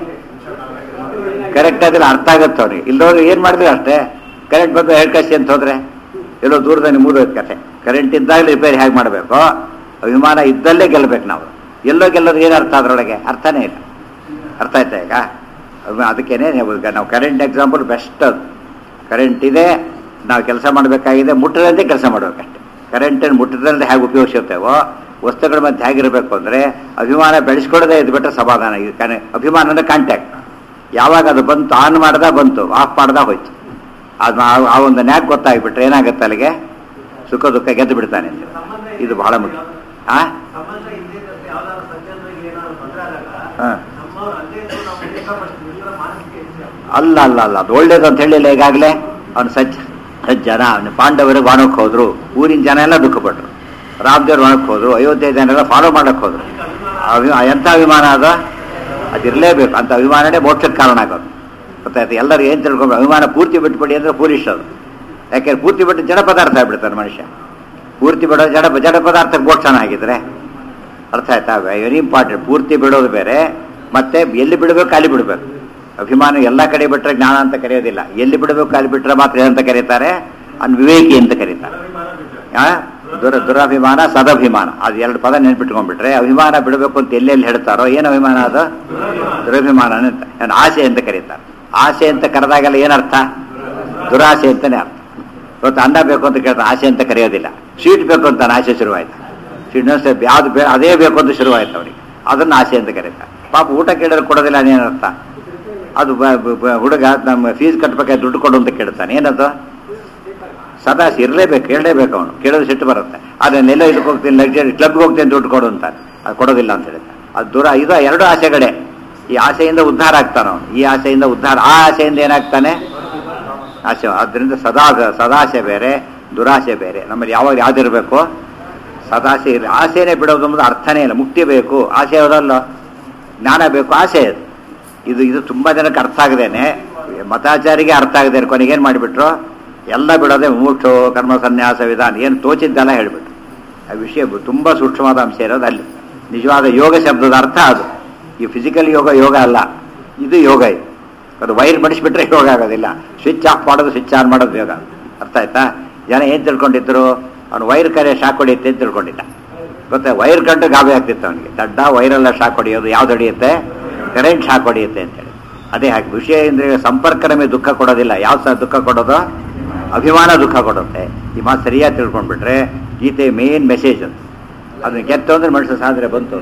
A: ಕರೆಕ್ಟ್ ಆದ್ರೆ ಅರ್ಥ ಆಗುತ್ತೆ ಅವ್ರಿಗೆ ಇಲ್ಲದವ್ರು ಏನು ಮಾಡಿದ್ರೆ ಅಷ್ಟೇ ಕರೆಂಟ್ ಬಂದು ಹೇಳ್ಕಸಿ ಅಂತ ಹೋದ್ರೆ ಎಲ್ಲೋ ದೂರದಲ್ಲಿ ಮುಗಿದೋಯ್ತು ಕತೆ ಕರೆಂಟ್ ಇದ್ದಾಗಲೇ ರಿಪೇರಿ ಹೇಗೆ ಮಾಡಬೇಕು ಅಭಿಮಾನ ಇದ್ದಲ್ಲೇ ಗೆಲ್ಲಬೇಕು ನಾವು ಎಲ್ಲೋ ಗೆಲ್ಲೋದು ಏನು ಅರ್ಥ ಅದರೊಳಗೆ ಅರ್ಥನೇ ಇಲ್ಲ ಅರ್ಥ ಆಯ್ತಾ ಈಗ ಅಭಿಮಾ- ಅದಕ್ಕೇನೆ ನೀವು ಈಗ ನಾವು ಕರೆಂಟ್ ಎಕ್ಸಾಂಪಲ್ ಬೆಸ್ಟ್ ಅದು ಕರೆಂಟ್ ಇದೆ ನಾವು ಕೆಲಸ ಮಾಡಬೇಕಾಗಿದೆ ಮುಟ್ಟದಂತೆ ಕೆಲಸ ಮಾಡಬೇಕಷ್ಟೆ ಕರೆಂಟನ್ನು ಮುಟ್ಟದಂತೆ ಹೇಗೆ ಉಪಯೋಗಿಸುತ್ತೇವೋ ವಸ್ತುಗಳ ಮಧ್ಯೆ ಹೇಗಿರಬೇಕು ಅಂದರೆ ಅಭಿಮಾನ ಬೆಳೆಸ್ಕೊಳ್ಳೋದೇ ಇದು ಬಿಟ್ಟರೆ ಸಮಾಧಾನ ಇದು ಕನೆ ಅಭಿಮಾನ ಅಂದರೆ ಕಾಂಟ್ಯಾಕ್ಟ್ ಯಾವಾಗ ಅದು ಬಂತು ಆನ್ ಮಾಡ್ದ ಬಂತು ಆಫ್ ಮಾಡ್ದ ಹೋಯ್ತು ಅದು ಆ- ಆ ಒಂದು ನ್ಯಾಕ್ ಗೊತ್ತಾಗ್ಬಿಟ್ರೆ ಏನಾಗುತ್ತೆ ಅಲ್ಲಿಗೆ ಸುಖ ದುಃಖ ಗೆದ್ದು ಬಿಡ್ತಾನೆ ಅಂತ. ಇದು ಬಹಳ ಮುಖ್ಯ ಆ
B: ಸಂಬಂಧ ಇದ್ದಿದ್ದಕ್ಕೆ ಯಾವ್ದಾದ್ರು ಸಜ್ಜನರಿಗೆ ಏನಾದ್ರು ತೊಂದರೆ ಆದಾಗ
A: ಹಾ.
B: ನಮ್ಮವ್ರು ಅಲ್ಲೇ ಇದ್ದು ನಾವು ಇಷ್ಟಪಡ್ತೀವಿ ಇದರ ಮಾನಸಿಕ ಹಿಂಸೆ
A: ಅಲ್ಲ ಅಲ್ಲ ಅಲ್ಲ ಅದು ಒಳ್ಳೇದು ಅಂತ ಹೇಳಿಲ್ಲ ಈಗಾಗಲೇ ಅವನು ಸಜ್ಜ ಸಜ್ಜನ ಅವನು ಪಾಂಡವರು ವಾಣಕ್ಕೆ ಹೋದ್ರು ಊರಿನ ಜನ ಎಲ್ಲ ದುಃಖಪಟ್ರು ರಾಮದೇವ್ರು ವಾಣಕ್ಕೆ ಹೋದ್ರು ಅಯೋಧ್ಯೆ ಜನ ಎಲ್ಲ ಫಾಲೋ ಮಾಡಕ್ಕೆ ಹೋದ್ರು ಅಭಿ ಎಂಥ ಅಭಿಮಾನ ಅದ ಅದಿರಲೇಬೇಕು ಅಂತ ಅಭಿಮಾನನೇ ಮೋಕ್ಷಕ್ಕೆ ಕಾರಣ ಆಗೋದು ಗೊತ್ತಾಯ್ತು ಎಲ್ಲರೂ ಏನು ತಿಳ್ಕೊಂಡು ಅಭಿಮಾನ ಪೂರ್ತಿ ಬಿಟ್ಬಿಡಿ ಅಂದ್ರೆ ಪೂರಿಷ್ ಅದು ಯಾಕೆಂದ್ರೆ ಪೂರ್ತಿ ಬಿಟ್ಟು ಜಡ ಪದಾರ್ಥ ಆಗ್ಬಿಡ್ತಾನೆ ಮನುಷ್ಯ ಪೂರ್ತಿ ಬಿಡೋ ಜಡ ಜಡ ಪದಾರ್ಥಕ್ಕೆ ಮೋಕ್ಷನ ಆಗಿದ್ರೆ ಅರ್ಥ ಆಯ್ತಾ ವೆರಿ ಇಂಪಾರ್ಟೆಂಟ್ ಪೂರ್ತಿ ಬಿಡೋದು ಬೇರೆ ಮತ್ತೆ ಎಲ್ಲಿ ಬಿಡಬೇಕು ಅಲ್ಲಿ ಬಿಡಬೇಕು ಅಭಿಮಾನ ಎಲ್ಲ ಕಡೆ ಬಿಟ್ಟರೆ ಜ್ಞಾನ ಅಂತ ಕರೆಯೋದಿಲ್ಲ ಎಲ್ಲಿ ಬಿಡಬೇಕು ಅಲ್ಲಿ ಬಿಟ್ಟರೆ ಮಾತ್ರ ಏನಂತ ಕರೀತಾರೆ ಅನ್ ವಿವೇಕಿ ಅಂತ ಕರೀತಾರೆ ಆ? ದುರ ದುರಭಿಮಾನ ಸದಭಿಮಾನ ಅದು ಎರಡು ಪದ ನೆನ್ಪಿಟ್ಕೊಂಡ್ಬಿಟ್ರೆ ಅಭಿಮಾನ ಬಿಡಬೇಕು ಅಂತ ಎಲ್ಲೆಲ್ಲಿ ಹೇಳ್ತಾರೋ ಏನು ಅಭಿಮಾನ ಅದು ದುರಭಿಮಾನ ಅಂತ ಏನು ಆಸೆ ಅಂತ ಕರೀತಾರೆ ಆಸೆ ಅಂತ ಕರೆದಾಗೆಲ್ಲ ಏನರ್ಥ ದುರಾಸೆ ಅಂತಾನೆ ಅರ್ಥ ಇವತ್ತು ಅನ್ನ ಬೇಕು ಅಂತ ಕೇಳ್ತಾರೆ ಆಸೆ ಅಂತ ಕರೆಯೋದಿಲ್ಲ ಸ್ವೀಟ್ ಬೇಕು ಅಂತ ಆಸೆ ಶುರುವಾಯ್ತು ಸ್ವೀಟ್ ಯಾವ್ದು ಬೇ ಅದೇ ಬೇಕು ಅಂತ ಶುರುವಾಯ್ತು ಅವನಿಗೆ ಅದನ್ನು ಆಸೆ ಅಂತ ಕರೀತಾರೆ ಪಾಪ ಊಟ ಕೇಳಿದ್ರೆ ಕೊಡೋದಿಲ್ಲ ಅದೇನರ್ಥ ಅದು ಬ- ಬ- ಬ- ಹುಡುಗ ನಮ್ಮ ಫೀಸ್ ಕಟ್ಬೇಕಾದ್ರೆ ದುಡ್ಡು ಕೊಡು ಅಂತ ಕೇಳ್ತಾನೆ ಏನದು ಸದಾ ಇರಲೇಬೇಕು ಕೇಳಲೇಬೇಕು ಅವನು ಕೇಳೋದು ಸಿಟ್ಟು ಬರುತ್ತೆ ಆದರೆ ನೆಲ್ಲ ಇದಕ್ಕೆ ಹೋಗ್ತೀನಿ ಲಕ್ಸರಿ ಕ್ಲಬ್ಗೆ ಹೋಗ್ತೀನಿ ದುಡ್ಡು ಕೊಡು ಅಂತಾನೆ ಅದು ಕೊಡೋದಿಲ್ಲ ಅಂತ ಹೇಳ್ತಾನೆ ಅದು ದೂರ ಇದು ಎರಡು ಆಸೆಗಳೇ ಈ ಆಸೆಯಿಂದ ಉದ್ಧಾರ ಆಗ್ತಾನೆ ಅವನು ಈ ಆಸೆಯಿಂದ ಉದ್ಧಾರ ಆ ಆಸೆಯಿಂದ ಏನಾಗ್ತಾನೆ ಆಸೆ ಆದ್ದರಿಂದ ಸದಾ ಸದಾಸೆ ಬೇರೆ ದುರಾಸೆ ಬೇರೆ ನಮ್ಮಲ್ಲಿ ಯಾವಾಗ ಯಾವ್ದಿರಬೇಕು ಸದಾಸೆ ಇರಲಿ ಆಸೆನೇ ಬಿಡೋದು ಅನ್ನೋದು ಅರ್ಥನೇ ಇಲ್ಲ ಮುಕ್ತಿ ಬೇಕು ಆಸೆ ಯಾವುದಲ್ಲ ಜ್ಞಾನ ಬೇಕು ಆಸೆ ಅದು ಇದು ಇದು ತುಂಬ ಜನಕ್ಕೆ ಅರ್ಥ ಆಗದೇನೆ ಮತಾಚಾರಿಗೆ ಅರ್ಥ ಆಗದೆ ಕೊನೆಗೆ ಏನು ಮಾಡಿಬಿಟ್ರು ಎಲ್ಲ ಬಿಡೋದೆ ಮೂಕ್ಷು ಕರ್ಮ ಸನ್ಯಾಸ ವಿಧಾನ ಏನು ತೋಚಿದ್ದೆಲ್ಲ ಹೇಳಿಬಿಟ್ರು ಆ ವಿಷಯ ತುಂಬ ಸೂಕ್ಷ್ಮವಾದ ಅಂಶ ಇರೋದು ಅಲ್ಲಿ ನಿಜವಾದ ಯೋಗ ಶಬ್ದದ ಅರ್ಥ ಅದು ಈ ಫಿಸಿಕಲ್ ಯೋಗ ಯೋಗ ಅಲ್ಲ ಇದು ಯೋಗ ಇದು ಅದು ವೈರ್ ಮಡಿಸ್ಬಿಟ್ರೆ ಯೋಗ ಆಗೋದಿಲ್ಲ ಸ್ವಿಚ್ ಆಫ್ ಮಾಡೋದು ಸ್ವಿಚ್ ಆನ್ ಮಾಡೋದು ಯೋಗ ಅರ್ಥ ಆಯ್ತಾ ಜನ ಏನು ತಿಳ್ಕೊಂಡಿದ್ರು ಅವ್ನು ವೈರ್ ಕರೆ ಶಾಕ್ ಹೊಡೆಯುತ್ತೆ ಅಂತ ತಿಳ್ಕೊಂಡಿದ್ದ ಗೊತ್ತಾ ವೈರ್ ಕಂಡು ಗಾಬರಿ ಆಗ್ತಿತ್ತು ಅವನಿಗೆ ದಡ್ಡ ವೈರೆಲ್ಲ ಶಾಕ್ ಹೊಡೆಯೋದು ಯಾವ್ದು ಹೊಡೆಯುತ್ತೆ ಕರೆಂಟ್ ಶಾಕ್ ಹೊಡೆಯುತ್ತೆ ಅಂತೇಳಿ ಅದೇ ಹಾಗೆ ವಿಷಯ ಇಂದ್ರಿಯ ಸಂಪರ್ಕ ನಮಗೆ ದುಃಖ ಕೊಡೋದಿಲ್ಲ ಯಾವ ಸಹ ದುಃಖ ಕೊಡೋದು ಅಭಿಮಾನ ದುಃಖ ಕೊಡುತ್ತೆ ಈ ಮಾತು ಸರಿಯಾಗಿ ತಿಳ್ಕೊಂಡ್ಬಿಟ್ರೆ ಗೀತೆ ಮೇನ್ ಮೆಸೇಜ್ ಅದು ಅದನ್ನ ಕೆತ್ತು ಅಂದ್ರೆ ಮನುಷ್ಯ ಸಾಧನೆ ಬಂತು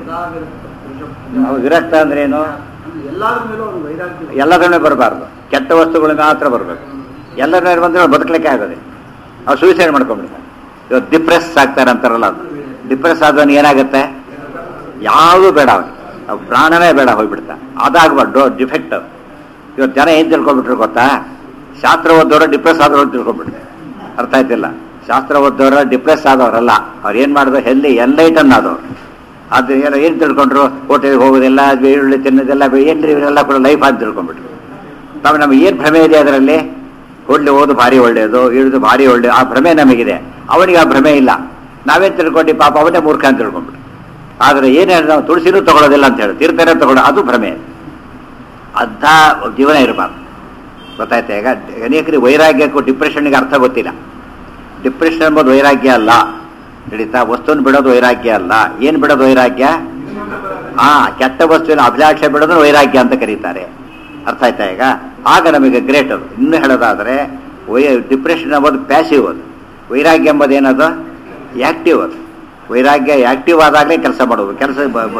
A: ಅವ ವಿರಕ್ತ ಅಂದ್ರೆ ಏನು
B: ಎಲ್ಲಾದ್ರ ಮೇಲೂ ಒಂದು ವೈರಾಗ್ಯ
A: ಎಲ್ಲದನ್ನೇ ಬರಬಾರ್ದು ಕೆಟ್ಟ ವಸ್ತುಗಳು ಮಾತ್ರ ಬರಬೇಕು ಎಲ್ಲರ ಮೇಲೆ ಬಂದ್ರೆ ಅವ್ರು ಬದುಕಲಿಕ್ಕೆ ಆಗೋದಿಲ್ಲ ಅವ್ರು ಸೂಸೈಡ್ ಮಾಡ್ಕೊಂಡ್ಬಿಡ್ತಾರೆ ಇವತ್ತು ಡಿಪ್ರೆಸ್ ಆಗ್ತಾರೆ ಅಂತಾರಲ್ಲ ಅದು ಡಿಪ್ರೆಸ್ ಆದವನು ಏನಾಗುತ್ತೆ ಯಾವುದೂ ಬೇಡ ಅವನಿಗೆ ಅವ್ ಪ್ರಾಣನೇ ಬೇಡ ಹೋಗ್ಬಿಡ್ತಾ ಅದಾಗಬಾರ್ದು ಡಿಫೆಕ್ಟ್ ಇವತ್ತು ಜನ ಏನು ತಿಳ್ಕೊಂಡ್ಬಿಟ್ರು ಗೊತ್ತಾ ಶಾಸ್ತ್ರ ಓದೋರು ಡಿಪ್ರೆಸ್ ಆದವರು ಅಂತ ತಿಳ್ಕೊಂಡ್ಬಿಟ್ರು ಅರ್ಥ ಆಯ್ತಿಲ್ಲ ಶಾಸ್ತ್ರ ಓದೋರ ಡಿಪ್ರೆಸ್ ಆದವರಲ್ಲ ಅವ್ರು ಏನು ಮಾಡಿದ್ರು ಹೆಲ್ದಿ ಎನ್ಲೈಟನ್ ಆದವ್ರು ಅದು ಏನೋ ಏನು ತಿಳ್ಕೊಂಡ್ರು ಹೋಟೆಲ್ಗೆ ಹೋಗೋದಿಲ್ಲ ಈರುಳ್ಳಿ ತಿನ್ನೋದೆಲ್ಲ ಏನ್ರಿ ಇವರೆಲ್ಲ ಕೂಡ ಲೈಫ್ ಅಂತ ತಿಳ್ಕೊಂಡ್ಬಿಟ್ರು ತಾವು ನಮಗೆ ಏನು ಭ್ರಮೆ ಇದೆ ಅದರಲ್ಲಿ ಹೋಡ್ಲಿ ಓದು ಭಾರಿ ಒಳ್ಳೆಯದು ಇಳಿದು ಭಾರಿ ಒಳ್ಳೆಯದು ಆ ಭ್ರಮೆ ನಮಗಿದೆ ಅವನಿಗೆ ಆ ಭ್ರಮೆ ಇಲ್ಲ ನಾವೇನು ತಿಳ್ಕೊಂಡು ಪಾಪ ಅವನೇ ಮೂರ್ಖ ಅಂತ ತಿಳ್ಕೊಂಡ್ಬಿಟ್ಟು ಆದರೆ ಏನು ಹೇಳಿದ್ರೆ ನಾವು ತುಳಸಿನೂ ತಗೊಳ್ಳೋದಿಲ್ಲ ಅಂತ ಹೇಳಿ ತೀರ್ಥನೇ ತಗೊಳ್ಳೋ ಅದು ಭ್ರಮೆ ಅರ್ಧ ಜೀವನ ಇರಬಾರ್ದು ಗೊತ್ತಾಯ್ತಾ ಈಗ ಅನೇಕರಿಗೆ ವೈರಾಗ್ಯಕ್ಕೂ ಡಿಪ್ರೆಷನ್ಗೆ ಅರ್ಥ ಗೊತ್ತಿಲ್ಲ ಡಿಪ್ರೆಷನ್ ಎಂಬುದು ವೈರಾಗ್ಯ ಅಲ್ಲ ನಡೀತಾ ವಸ್ತುವನ್ನು ಬಿಡೋದು ವೈರಾಗ್ಯ ಅಲ್ಲ ಏನು ಬಿಡೋದು ವೈರಾಗ್ಯ ಹಾ ಕೆಟ್ಟ ವಸ್ತುವಿನ ಅಭಿಲಾಷೆ ಬಿಡೋದು ವೈರಾಗ್ಯ ಅಂತ ಕರೀತಾರೆ ಅರ್ಥ ಆಯ್ತಾ ಈಗ ಆಗ ನಮಗೆ ಗ್ರೇಟ್ ಅದು ಇನ್ನು ಹೇಳೋದಾದ್ರೆ ವೈ ಡಿಪ್ರೆಷನ್ ಎಂಬುದು ಪ್ಯಾಸಿವ್ ಅದು ವೈರಾಗ್ಯ ಎಂಬುದು ಏನದು ಆಕ್ಟಿವ್ ಅದು ವೈರಾಗ್ಯ ಆಕ್ಟಿವ್ ಆದಾಗಲೇ ಕೆಲಸ ಮಾಡೋದು ಕೆಲಸ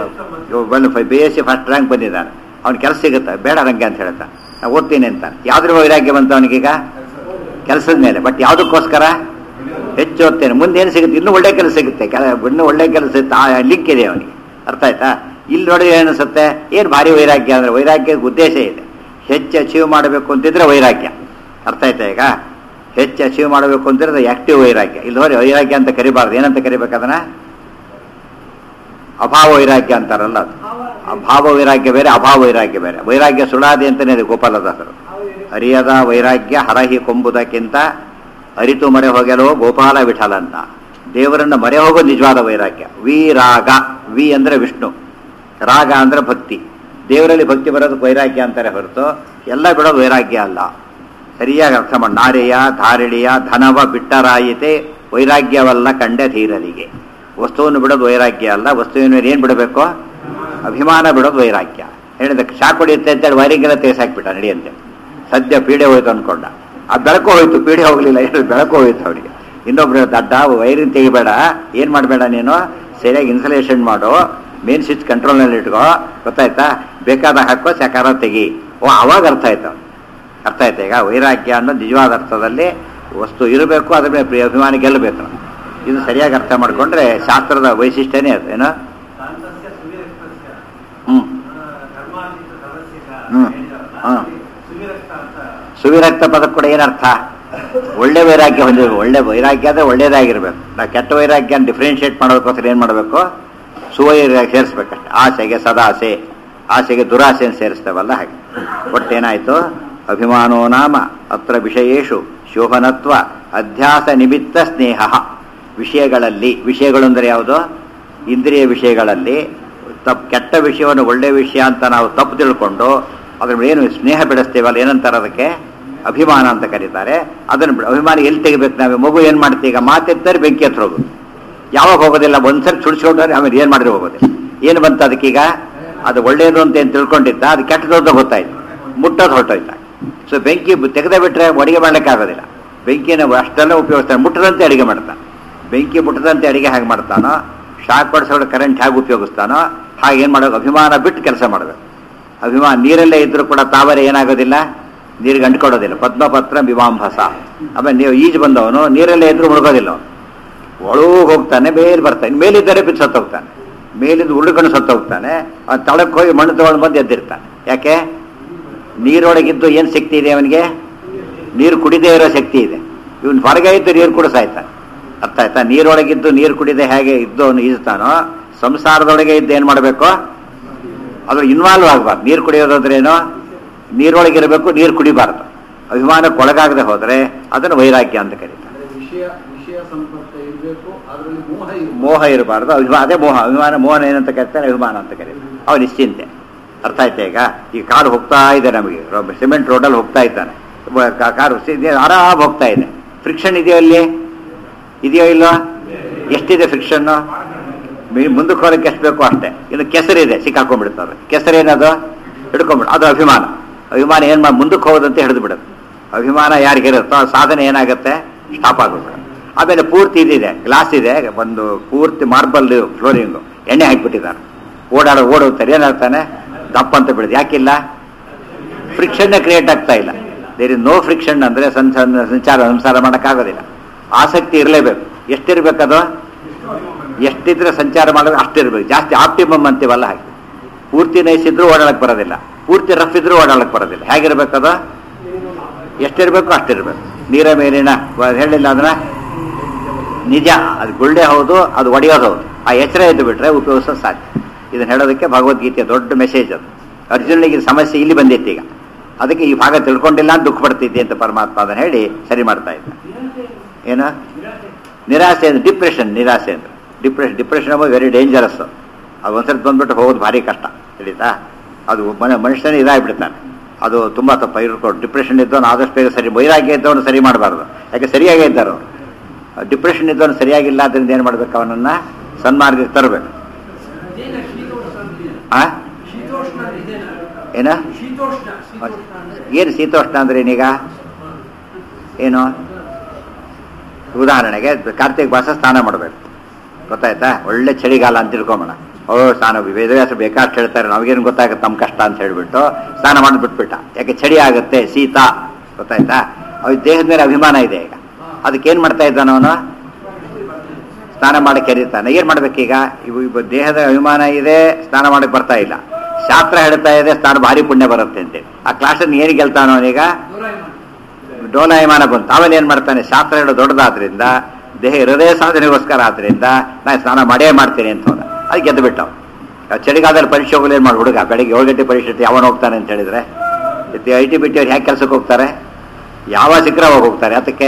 A: B S C first rank ಬಂದಿದ್ದಾನೆ ಅವ್ನ ಕೆಲಸ ಸಿಗುತ್ತೆ ಬೇಡ ನಂಗೆ ಅಂತ ಹೇಳ್ತಾ ನಾನು ಓದ್ತೀನಿ ಅಂತ ಯಾವ್ದ್ರ ವೈರಾಗ್ಯ ಬಂತು ಅವನಿಗೀಗ ಕೆಲಸದ ಮೇಲೆ ಬಟ್ ಯಾವುದಕ್ಕೋಸ್ಕರ ಹೆಚ್ಚು ಓದ್ತೇನೆ ಮುಂದೆ ಏನು ಸಿಗುತ್ತೆ ಇನ್ನೂ ಒಳ್ಳೆ ಕೆಲಸ ಸಿಗುತ್ತೆ ಕೆಲ- ಇನ್ನೂ ಒಳ್ಳೆ ಕೆಲಸ ಲಿಂಕ್ ಇದೆ ಅವನಿಗೆ ಅರ್ಥ ಆಯ್ತಾ ಇಲ್ಲಿ ನೋಡಿದ್ರೆ ಏನಿಸುತ್ತೆ ಏನು ಭಾರಿ ವೈರಾಗ್ಯ ಅಂದ್ರೆ ವೈರಾಗ್ಯದ ಉದ್ದೇಶ ಇದೆ ಹೆಚ್ಚು ಅಚೀವ್ ಮಾಡಬೇಕು ಅಂತಿದ್ರೆ ವೈರಾಗ್ಯ ಅರ್ಥ ಆಯ್ತಾ ಈಗ ಹೆಚ್ಚು ಅಚೀವ್ ಮಾಡಬೇಕು ಅಂತಿದ್ರೆ ಆಕ್ಟಿವ್ ವೈರಾಗ್ಯ ಇಲ್ಲಿ ನೋಡಿ ವೈರಾಗ್ಯ ಅಂತ ಕರಿಬಾರ್ದು ಏನಂತ ಕರಿಬೇಕು ಅದನ್ನ ಅಭಾವ ವೈರಾಗ್ಯ ಅಂತಾರಲ್ಲ ಅದು ಅಭಾವ ವೈರಾಗ್ಯ ಬೇರೆ ಅಭಾವ ವೈರಾಗ್ಯ ಬೇರೆ ವೈರಾಗ್ಯ ಸುಳಾದಿ ಅಂತಾನೆ ಇದೆ ಗೋಪಾಲದಾಸರು ಅರಿಯದ ವೈರಾಗ್ಯ ಹರಹಿ ಕೊಂಬುದಕ್ಕಿಂತ ಅರಿತು ಮರೆ ಹೋಗಲು ಗೋಪಾಲ ವಿಠಲ ಅಂತ ದೇವರನ್ನ ಮರೆ ಹೋಗೋ ನಿಜವಾದ ವೈರಾಗ್ಯ ವಿ ರಾಗ ವಿ ಅಂದ್ರೆ ವಿಷ್ಣು ರಾಗ ಅಂದ್ರೆ ಭಕ್ತಿ ದೇವರಲ್ಲಿ ಭಕ್ತಿ ಬರೋದಕ್ಕೆ ವೈರಾಗ್ಯ ಅಂತಾರೆ ಹೊರತು ಎಲ್ಲ ಬಿಡೋದು ವೈರಾಗ್ಯ ಅಲ್ಲ ಸರಿಯಾಗಿ ಅರ್ಥ ಮಾಡಿ ನಾರೆಯ ಧಾರಿಣಿಯ ಧನವ ಬಿಟ್ಟರಾಯಿತೆ ವೈರಾಗ್ಯವಲ್ಲ ಕಂಡೆ ಧೀರರಿಗೆ ವಸ್ತುವನ್ನು ಬಿಡೋದು ವೈರಾಗ್ಯ ಅಲ್ಲ ವಸ್ತುವಿನ ಮೇಲೆ ಏನು ಬಿಡಬೇಕು ಅಭಿಮಾನ ಬಿಡೋದು ವೈರಾಗ್ಯ ಹೇಳಿದ ಶಾಕ್ ಹೊಡೆಯುತ್ತೆ ಅಂತೇಳಿ ವೈರಿಂಗೆಲ್ಲ ತೆಗೆಸಾಕ್ಬಿಟ್ಟ ನಡಿಯಂತೆ ಸದ್ಯ ಪೀಡೆ ಹೋಯ್ತು ಅನ್ಕೊಂಡ ಆ ಬೆಳಕು ಹೋಯ್ತು ಪೀಡೆ ಹೋಗ್ಲಿಲ್ಲ ಏನು ಬೆಳಕು ಹೋಯ್ತು ಅವನಿಗೆ ಇನ್ನೊಬ್ರು ದಡ್ಡ ವೈರಿನ ತೆಗಿಬೇಡ ಏನ್ ಮಾಡಬೇಡ ನೀನು ಸರಿಯಾಗಿ ಇನ್ಸಲೇಷನ್ ಮಾಡು ಮೇನ್ ಸ್ವಿಚ್ ಕಂಟ್ರೋಲ್ನಲ್ಲಿ ಇಟ್ಕೋ ಗೊತ್ತಾಯ್ತಾ ಬೇಕಾದ ಹಾಕೋ ಸಕಾರ ತೆಗಿ ಓ ಅವಾಗ ಅರ್ಥ ಆಯ್ತು ಅರ್ಥ ಆಯ್ತಾ ಈಗ ವೈರಾಗ್ಯ ಅನ್ನೋ ನಿಜವಾದ ಅರ್ಥದಲ್ಲಿ ವಸ್ತು ಇರಬೇಕು ಅದ್ರ ಮೇಲೆ ಪ್ರಿಯ ಅಭಿಮಾನ ಗೆಲ್ಲಬೇಕು ಇದು ಸರಿಯಾಗಿ ಅರ್ಥ ಮಾಡ್ಕೊಂಡ್ರೆ ಶಾಸ್ತ್ರದ ವೈಶಿಷ್ಟ್ಯನೇ ಅದು ಏನೋ
B: ಶಾಂತಸ್ಯ ಸುವಿರಕ್ತಸ್ಯ
A: ಹ್ಮ್
B: ಕರ್ಮಾತೀತ ಸದಸ್ಯಕ
A: ಹ್ಮ್.
B: ಹೇಳಿದಾರಲ್ಲ,
A: ಹಾ.
B: ಅಲ್ಲಿ ಸುವಿರಕ್ತ ಅಂತ
A: ಸುವಿರಕ್ತ ಪದಕ್ಕೆ ಕೂಡ ಏನರ್ಥ ಒಳ್ಳೆ ವೈರಾಗ್ಯ ಹೊಂದಿರಬೇಕು ಒಳ್ಳೆ ವೈರಾಗ್ಯ ಅಂದ್ರೆ ಒಳ್ಳೇದಾಗಿರ್ಬೇಕು ನಾವು ಕೆಟ್ಟ ವೈರಾಗ್ಯ ಡಿಫ್ರೆನ್ಶಿಯೇಟ್ ಮಾಡೋದಕ್ಕೋಸ್ಕರ ಏನು ಮಾಡಬೇಕು ಸುವೈರಾಗ್ಯ ಸೇರಿಸ್ಬೇಕಷ್ಟೆ ಆಸೆಗೆ ಸದಾಸೆ ಆಸೆಗೆ ದುರಾಸೆಯನ್ನು ಸೇರಿಸ್ತೇವಲ್ಲ ಹಾಗೆ ಒಟ್ಟೇನಾಯ್ತು ಅಭಿಮಾನೋ ನಾಮ ಅತ್ರ ವಿಷಯೇಶು ಶೋಭನತ್ವ ಅಧ್ಯಾಸ ನಿಮಿತ್ತ ಸ್ನೇಹ ವಿಷಯಗಳಲ್ಲಿ ವಿಷಯಗಳು ಅಂದರೆ ಯಾವುದು ಇಂದ್ರಿಯ ವಿಷಯಗಳಲ್ಲಿ ತಪ್ಪು ಕೆಟ್ಟ ವಿಷಯವನ್ನು ಒಳ್ಳೆಯ ವಿಷಯ ಅಂತ ನಾವು ತಪ್ಪು ತಿಳ್ಕೊಂಡು ಅದ್ರ ಮೇಲೆ ಏನು ಸ್ನೇಹ ಬೆಳೆಸ್ತೇವಲ್ಲ ಏನಂತಾರೆ ಅದಕ್ಕೆ ಅಭಿಮಾನ ಅಂತ ಕರೀತಾರೆ ಅದನ್ನು ಬಿಡು. ಅಭಿಮಾನ ಎಲ್ಲಿ ತೆಗಿಬೇಕು ನಾವು ಮಗು ಏನು ಮಾಡ್ತೀವಿ ಈಗ ಮಾತೆತ್ತಾರೆ ಬೆಂಕಿ ಹತ್ರ ಹೋಗುದು ಯಾವಾಗ ಹೋಗೋದಿಲ್ಲ ಒಂದ್ಸರಿ ಚುಡಿಸ್ಕೊಂಡ್ರೆ ಆಮೇಲೆ ಏನು ಮಾಡಿದ್ರೆ ಹೋಗೋದಿಲ್ಲ ಏನು ಬಂತು ಅದಕ್ಕೀಗ ಅದು ಒಳ್ಳೆಯದು ಅಂತ ಏನು ತಿಳ್ಕೊಂಡಿದ್ದ ಅದು ಕೆಟ್ಟದು ಅಂತ ಗೊತ್ತಾಯ್ತು ಮುಟ್ಟೋದು ಹೊರಟೋಯ್ತ ಸೊ ಬೆಂಕಿ ತೆಗೆದೇ ಬಿಟ್ರೆ ಅಡಿಗೆ ಮಾಡ್ಲಿಕ್ಕೆ ಆಗೋದಿಲ್ಲ ಬೆಂಕಿನ ಅಷ್ಟೆಲ್ಲ ಉಪಯೋಗಿಸ್ತಾನೆ ಮುಟ್ಟದಂತೆ ಅಡಿಗೆ ಮಾಡ್ತಾನೆ ಬೆಂಕಿ ಮುಟ್ಟದಂತೆ ಅಡಿಗೆ ಹೇಗೆ ಮಾಡ್ತಾನೋ ಶಾಕ್ ಹೊಡ್ಸೋಡು ಕರೆಂಟ್ ಹೇಗೆ ಉಪಯೋಗಿಸ್ತಾನೋ ಹಾಗೆ ಏನು ಮಾಡೋದು ಅಭಿಮಾನ ಬಿಟ್ಟು ಕೆಲಸ ಮಾಡಬೇಕು ಅಭಿಮಾನ ನೀರಲ್ಲೇ ಇದ್ರೂ ಕೂಡ ತಾವರೆ ಏನಾಗೋದಿಲ್ಲ ನೀರಿಗೆ ಅಂಟ್ಕೊಡೋದಿಲ್ಲ ಪದ್ಮಪತ್ರ ಮೀಮಾಂಭಸ ಆಮೇಲೆ ನೀವು ಈಜು ಬಂದವನು ನೀರಲ್ಲೇ ಇದ್ರೂ ಮುಳುಗೋದಿಲ್ಲ ಅವನು ಒಳಗೆ ಹೋಗ್ತಾನೆ ಮೇಲೆ ಬರ್ತಾನೆ ಮೇಲಿದ್ದರೆ ಬಿದ್ದು ಸತ್ತೋಗ್ತಾನೆ ಮೇಲಿದ್ದು ಉಳ್ಕೊಂಡು ಸತ್ತೋಗ್ತಾನೆ ಆ ತಳಕ್ಕೆ ಹೋಗಿ ಮಣ್ಣು ತಗೊಂಡು ಬಂದು ಎದ್ದಿರ್ತಾನೆ ಯಾಕೆ ನೀರೊಳಗಿದ್ದು ಏನು ಶಕ್ತಿ ಇದೆ ಅವನಿಗೆ ನೀರು ಕುಡಿದೇ ಇರೋ ಶಕ್ತಿ ಇದೆ ಇವನು ಹೊರಗೆ ಇದ್ದು ನೀರು ಕುಡಿಸ ಆಯ್ತಾನೆ ಅರ್ಥ ಆಯ್ತಾ ನೀರೊಳಗಿದ್ದು ನೀರು ಕುಡಿದೆ ಹೇಗೆ ಇದ್ದು ಅವನು ಈಜ್ತಾನೋ ಸಂಸಾರದೊಳಗೆ ಇದ್ದು ಏನು ಮಾಡಬೇಕು ಅದು ಇನ್ವಾಲ್ವ್ ಆಗಬಾರ್ದು ನೀರು ಕುಡಿಯೋದಾದ್ರೇನು ನೀರೊಳಗಿರಬೇಕು ನೀರು ಕುಡಿಬಾರ್ದು ಅಭಿಮಾನಕ್ಕೆ ಒಳಗಾಗದೆ ಹೋದರೆ ಅದನ್ನು ವೈರಾಗ್ಯ ಅಂತ ಕರೀತಾರೆ
C: ಅಂದ್ರೆ ವಿಷಯ ವಿಷಯ ಸಂಪರ್ಕ ಇರಬೇಕು ಅದರಲ್ಲಿ ಮೋಹ ಇರಬೇಕು
A: ಮೋಹ ಇರಬಾರ್ದು ಅಭಿಮಾನ ಅದೇ ಮೋಹ ಅಭಿಮಾನ ಮೋಹನ ಏನಂತ ಕರೀತಾರೆ ಅಭಿಮಾನ ಅಂತ ಕರೀತಾರೆ ಅವ ನಿಶ್ಚಿಂತೆ ಅರ್ಥ ಆಯ್ತಾ ಈಗ ಈ ಕಾರು ಹೋಗ್ತಾ ಇದೆ ನಮಗೆ ರೋ- ಸಿಮೆಂಟ್ ರೋಡಲ್ಲಿ ಹೋಗ್ತಾ ಇದ್ದಾನೆ ಬ- ಕಾ- ಕಾರು ಸಿ- ಆರಾಮ್ ಹೋಗ್ತಾ ಇದೆ ಫ್ರಿಕ್ಷನ್ ಇದೆಯೋ ಅಲ್ಲಿ ಇದೆಯೋ ಇಲ್ಲೋ ಎಷ್ಟಿದೆ ಫ್ರಿಕ್ಷನ್ನು ಮುಂದಕ್ಕೆ ಹೋಗಕ್ಕೆ ಎಷ್ಟು ಬೇಕೋ ಅಷ್ಟೇ ಇನ್ನು ಕೆಸರಿದೆ ಸಿಕ್ಕಾಕೊಂಡ್ಬಿಡ್ತಾರೆ ಕೆಸರೇನದು ಹಿಡ್ಕೊಂಡ್ಬಿಡು ಅದು ಅಭಿಮಾನ ಅಭಿಮಾನ ಏನು ಮಾಡಿ ಮುಂದಕ್ಕೆ ಹೋಗೋದಂತ ಹಿಡಿದು ಬಿಡುತ್ತೆ ಅಭಿಮಾನ ಯಾರಿಗಿರುತ್ತೋ ಆ ಸಾಧನೆ ಏನಾಗುತ್ತೆ ಸ್ಟಾಪ್ ಆಗುತ್ತೆ ಆಮೇಲೆ ಪೂರ್ತಿ ಇದಿದೆ ಗ್ಲಾಸ್ ಇದೆ ಒಂದು ಪೂರ್ತಿ ಮಾರ್ಬಲ್ ಫ್ಲೋರಿಂಗು ಎಣ್ಣೆ ಹಾಕ್ಬಿಟ್ಟಿದ್ದಾರೆ ಓಡಾಡೋ ಓಡುತ್ತಾರೆ ಏನಾಗ್ತಾನೆ ದಪ್ಪ ಅಂತ ಬಿಡುದು ಯಾಕಿಲ್ಲ ಫ್ರಿಕ್ಷನ್ ಕ್ರಿಯೇಟ್ ಆಗ್ತಾ ಇಲ್ಲ ದೇರ್ ಇಸ್ ನೋ ಫ್ರಿಕ್ಷನ್ ಅಂದ್ರೆ ಸಂಸ- ಸಂಚಾರ ಸಂಸಾರ ಮಾಡೋಕ್ಕಾಗೋದಿಲ್ಲ ಆಸಕ್ತಿ ಇರಲೇಬೇಕು ಎಷ್ಟಿರ್ಬೇಕದು ಎಷ್ಟಿದ್ರೆ ಸಂಚಾರ ಮಾಡೋದು ಅಷ್ಟಿರ್ಬೇಕು ಜಾಸ್ತಿ ಆಪ್ಟಿಮಮ್ ಅಂತೀವಲ್ಲ ಹಾಗೆ ಪೂರ್ತಿ ನೈಸ್ ಇದ್ರೂ ಓಡಾಡಕ್ ಬರೋದಿಲ್ಲ ಪೂರ್ತಿ ರಫ್ ಇದ್ರೂ ಓಡಾಡಕ್ ಬರೋದಿಲ್ಲ ಹೇಗಿರ್ಬೇಕದು ಎಷ್ಟಿರ್ಬೇಕು ಅಷ್ಟಿರ್ಬೇಕು ನೀರ ಮೇಲಿನ ವ- ಹೇಳಿಲ್ಲ ಅಂದ್ರೆ ನಿಜ ಅದು ಗುಳ್ಳೆ ಹೌದು ಅದು ಒಡೆಯೋದು ಹೌದು ಆ ಎಚ್ಚರ ಎದ್ದು ಬಿಟ್ರೆ ಉಪಯೋಗಿಸೋದು ಸಾಧ್ಯ ಇದನ್ನ ಹೇಳೋದಕ್ಕೆ ಭಗವದ್ಗೀತೆಯ ದೊಡ್ಡ ಮೆಸೇಜ್ ಅದು ಅರ್ಜುನಿಗೆ ಈ ಸಮಸ್ಯೆ ಇಲ್ಲಿ ಬಂದಿತ್ತು ಈಗ ಅದಕ್ಕೆ ಈ ಭಾಗ ತಿಳ್ಕೊಂಡಿಲ್ಲ ಅಂತ ದುಃಖ ಪಡ್ತಿದ್ದೆ ಅಂತ ಪರಮಾತ್ಮ ಅದನ್ನ ಹೇಳಿ ಸರಿ ಮಾಡ್ತಾ ಇದ್ದ ಏನು ನಿರಾಸೆ ಅಂದ್ರೆ ಡಿಪ್ರೆಷನ್ ನಿರಾಸೆ ಅಂದ್ರೆ ಡಿಪ್ರೆಷನ್ ಡಿಪ್ರೆಷನ್ ಅನ್ನೋದು ವೆರಿ ಡೇಂಜರಸ್ ಅದು ಒಂದ್ಸರಿ ಬಂದ್ಬಿಟ್ಟು ಹೋಗೋದು ಭಾರಿ ಕಷ್ಟ ತಿಳಿತಾ ಅದು ಮನ ಮನುಷ್ಯನೇ ಇದಾಗ್ಬಿಡ್ತಾನೆ ಅದು ತುಂಬ ತಪ್ಪ ಇರ್ಕೊಂಡು ಡಿಪ್ರೆಷನ್ ಇದ್ದವನು ಆದಷ್ಟು ಬೇಗ ಸರಿ ವೈರಾಗ್ಯ ಇದ್ದವನು ಸರಿ ಮಾಡಬಾರ್ದು ಯಾಕೆ ಸರಿಯಾಗೇ ಇದ್ದಾರೆ ಅವರು ಡಿಪ್ರೆಷನ್ ಇದ್ದವನು ಸರಿಯಾಗಿಲ್ಲ ಅದರಿಂದ ಏನು ಮಾಡ್ಬೇಕು ಅವನನ್ನ ಸನ್ಮಾರ್ಗಕ್ಕೆ ತರಬೇಕು
B: ಇದೇನ ಶೀತೋಷ್ಣ ಅಂತೀಯ?
A: ಆ
B: ಶೀತೋಷ್ಣ ಇದೇನ
A: ಏನ
B: ಶೀತೋಷ್ಣ ಶೀತೋಷ್ಣ ಅಂದ್ರೆ
A: ಏನು ಶೀತೋಷ್ಣ ಅಂದ್ರೆ ಏನೀಗ ಏನು ಉದಾಹರಣೆಗೆ ಕಾರ್ತಿಕ್ ಮಾಸ ಸ್ನಾನ ಮಾಡಬೇಕು ಗೊತ್ತಾಯ್ತಾ ಒಳ್ಳೆ ಚಳಿಗಾಲ ಅಂತ ತಿಳ್ಕೊಂಬೋಣ ಓ ಸ್ನಾನ ವೇದವ್ಯಾಸ ಬೇಕಾಷ್ಟು ಹೇಳ್ತಾರೆ ನಮಗೇನು ಗೊತ್ತಾಗುತ್ತೆ ನಮ್ಮ ಕಷ್ಟ ಅಂತ ಹೇಳ್ಬಿಟ್ಟು ಸ್ನಾನ ಮಾಡಿ ಬಿಟ್ಬಿಟ್ಟ ಯಾಕೆ ಚಳಿ ಆಗುತ್ತೆ ಶೀತ ಗೊತ್ತಾಯ್ತಾ ಅವ್ರ ದೇಹದ ಮೇಲೆ ಅಭಿಮಾನ ಇದೆ ಈಗ ಅದಕ್ಕೇನು ಮಾಡ್ತಾ ಇದ್ದಾನ ಅವನು ಸ್ನಾನ ಮಾಡಕ್ಕೆ ಕರೀತಾನೆ ಏನು ಮಾಡ್ಬೇಕೀಗ ಇವು ಇವು ದೇಹದ ಅಭಿಮಾನ ಇದೆ ಸ್ನಾನ ಮಾಡಕ್ಕೆ ಬರ್ತಾ ಇಲ್ಲ ಶಾಸ್ತ್ರ ಹೇಳ್ತಾ ಇದೆ ಸ್ನಾನ ಭಾರಿ ಪುಣ್ಯ ಬರುತ್ತೆ ಅಂತೇಳಿ ಆ ಕ್ಲಾಸನ್ನು ಏನು ಗೆಲ್ತಾನೋ ಅವನೀಗ ಡೋಲಾಯಮಾನ ಬಂತು ಆಮೇಲೆ ಏನ್ ಮಾಡ್ತಾನೆ ಶಾಸ್ತ್ರ ಹೇಳೋ ದೊಡ್ಡದಾದ್ರಿಂದ ದೇಹ ಹೃದಯ ಸಾಧನೆಗೋಸ್ಕರ ಆದ್ರಿಂದ ನಾನು ಸ್ನಾನ ಮಾಡೇ ಮಾಡ್ತೀನಿ ಅಂತ ಹೋದ ಅದು ಗೆದ್ದು ಬಿಟ್ಟು ಚಳಿಗಾಲದಲ್ಲಿ ಪರೀಕ್ಷೆ ಹೋಗಲು ಏನು ಮಾಡಿ ಹುಡುಗ ಬೆಳಿಗ್ಗೆ ಏಳು ಗಂಟೆ ಪರೀಕ್ಷೆ ಇತ್ತು ಯಾವನ ಹೋಗ್ತಾನೆ ಅಂತ ಹೇಳಿದ್ರೆ ಐ ಟಿ ಬಿಟ್ಟು ಅವ್ರು ಹ್ಯಾಕೆ ಕೆಲಸಕ್ಕೆ ಹೋಗ್ತಾರೆ ಯಾವ ಸಿಕ್ಕರ ಹೋಗಿ ಹೋಗ್ತಾರೆ ಅದಕ್ಕೆ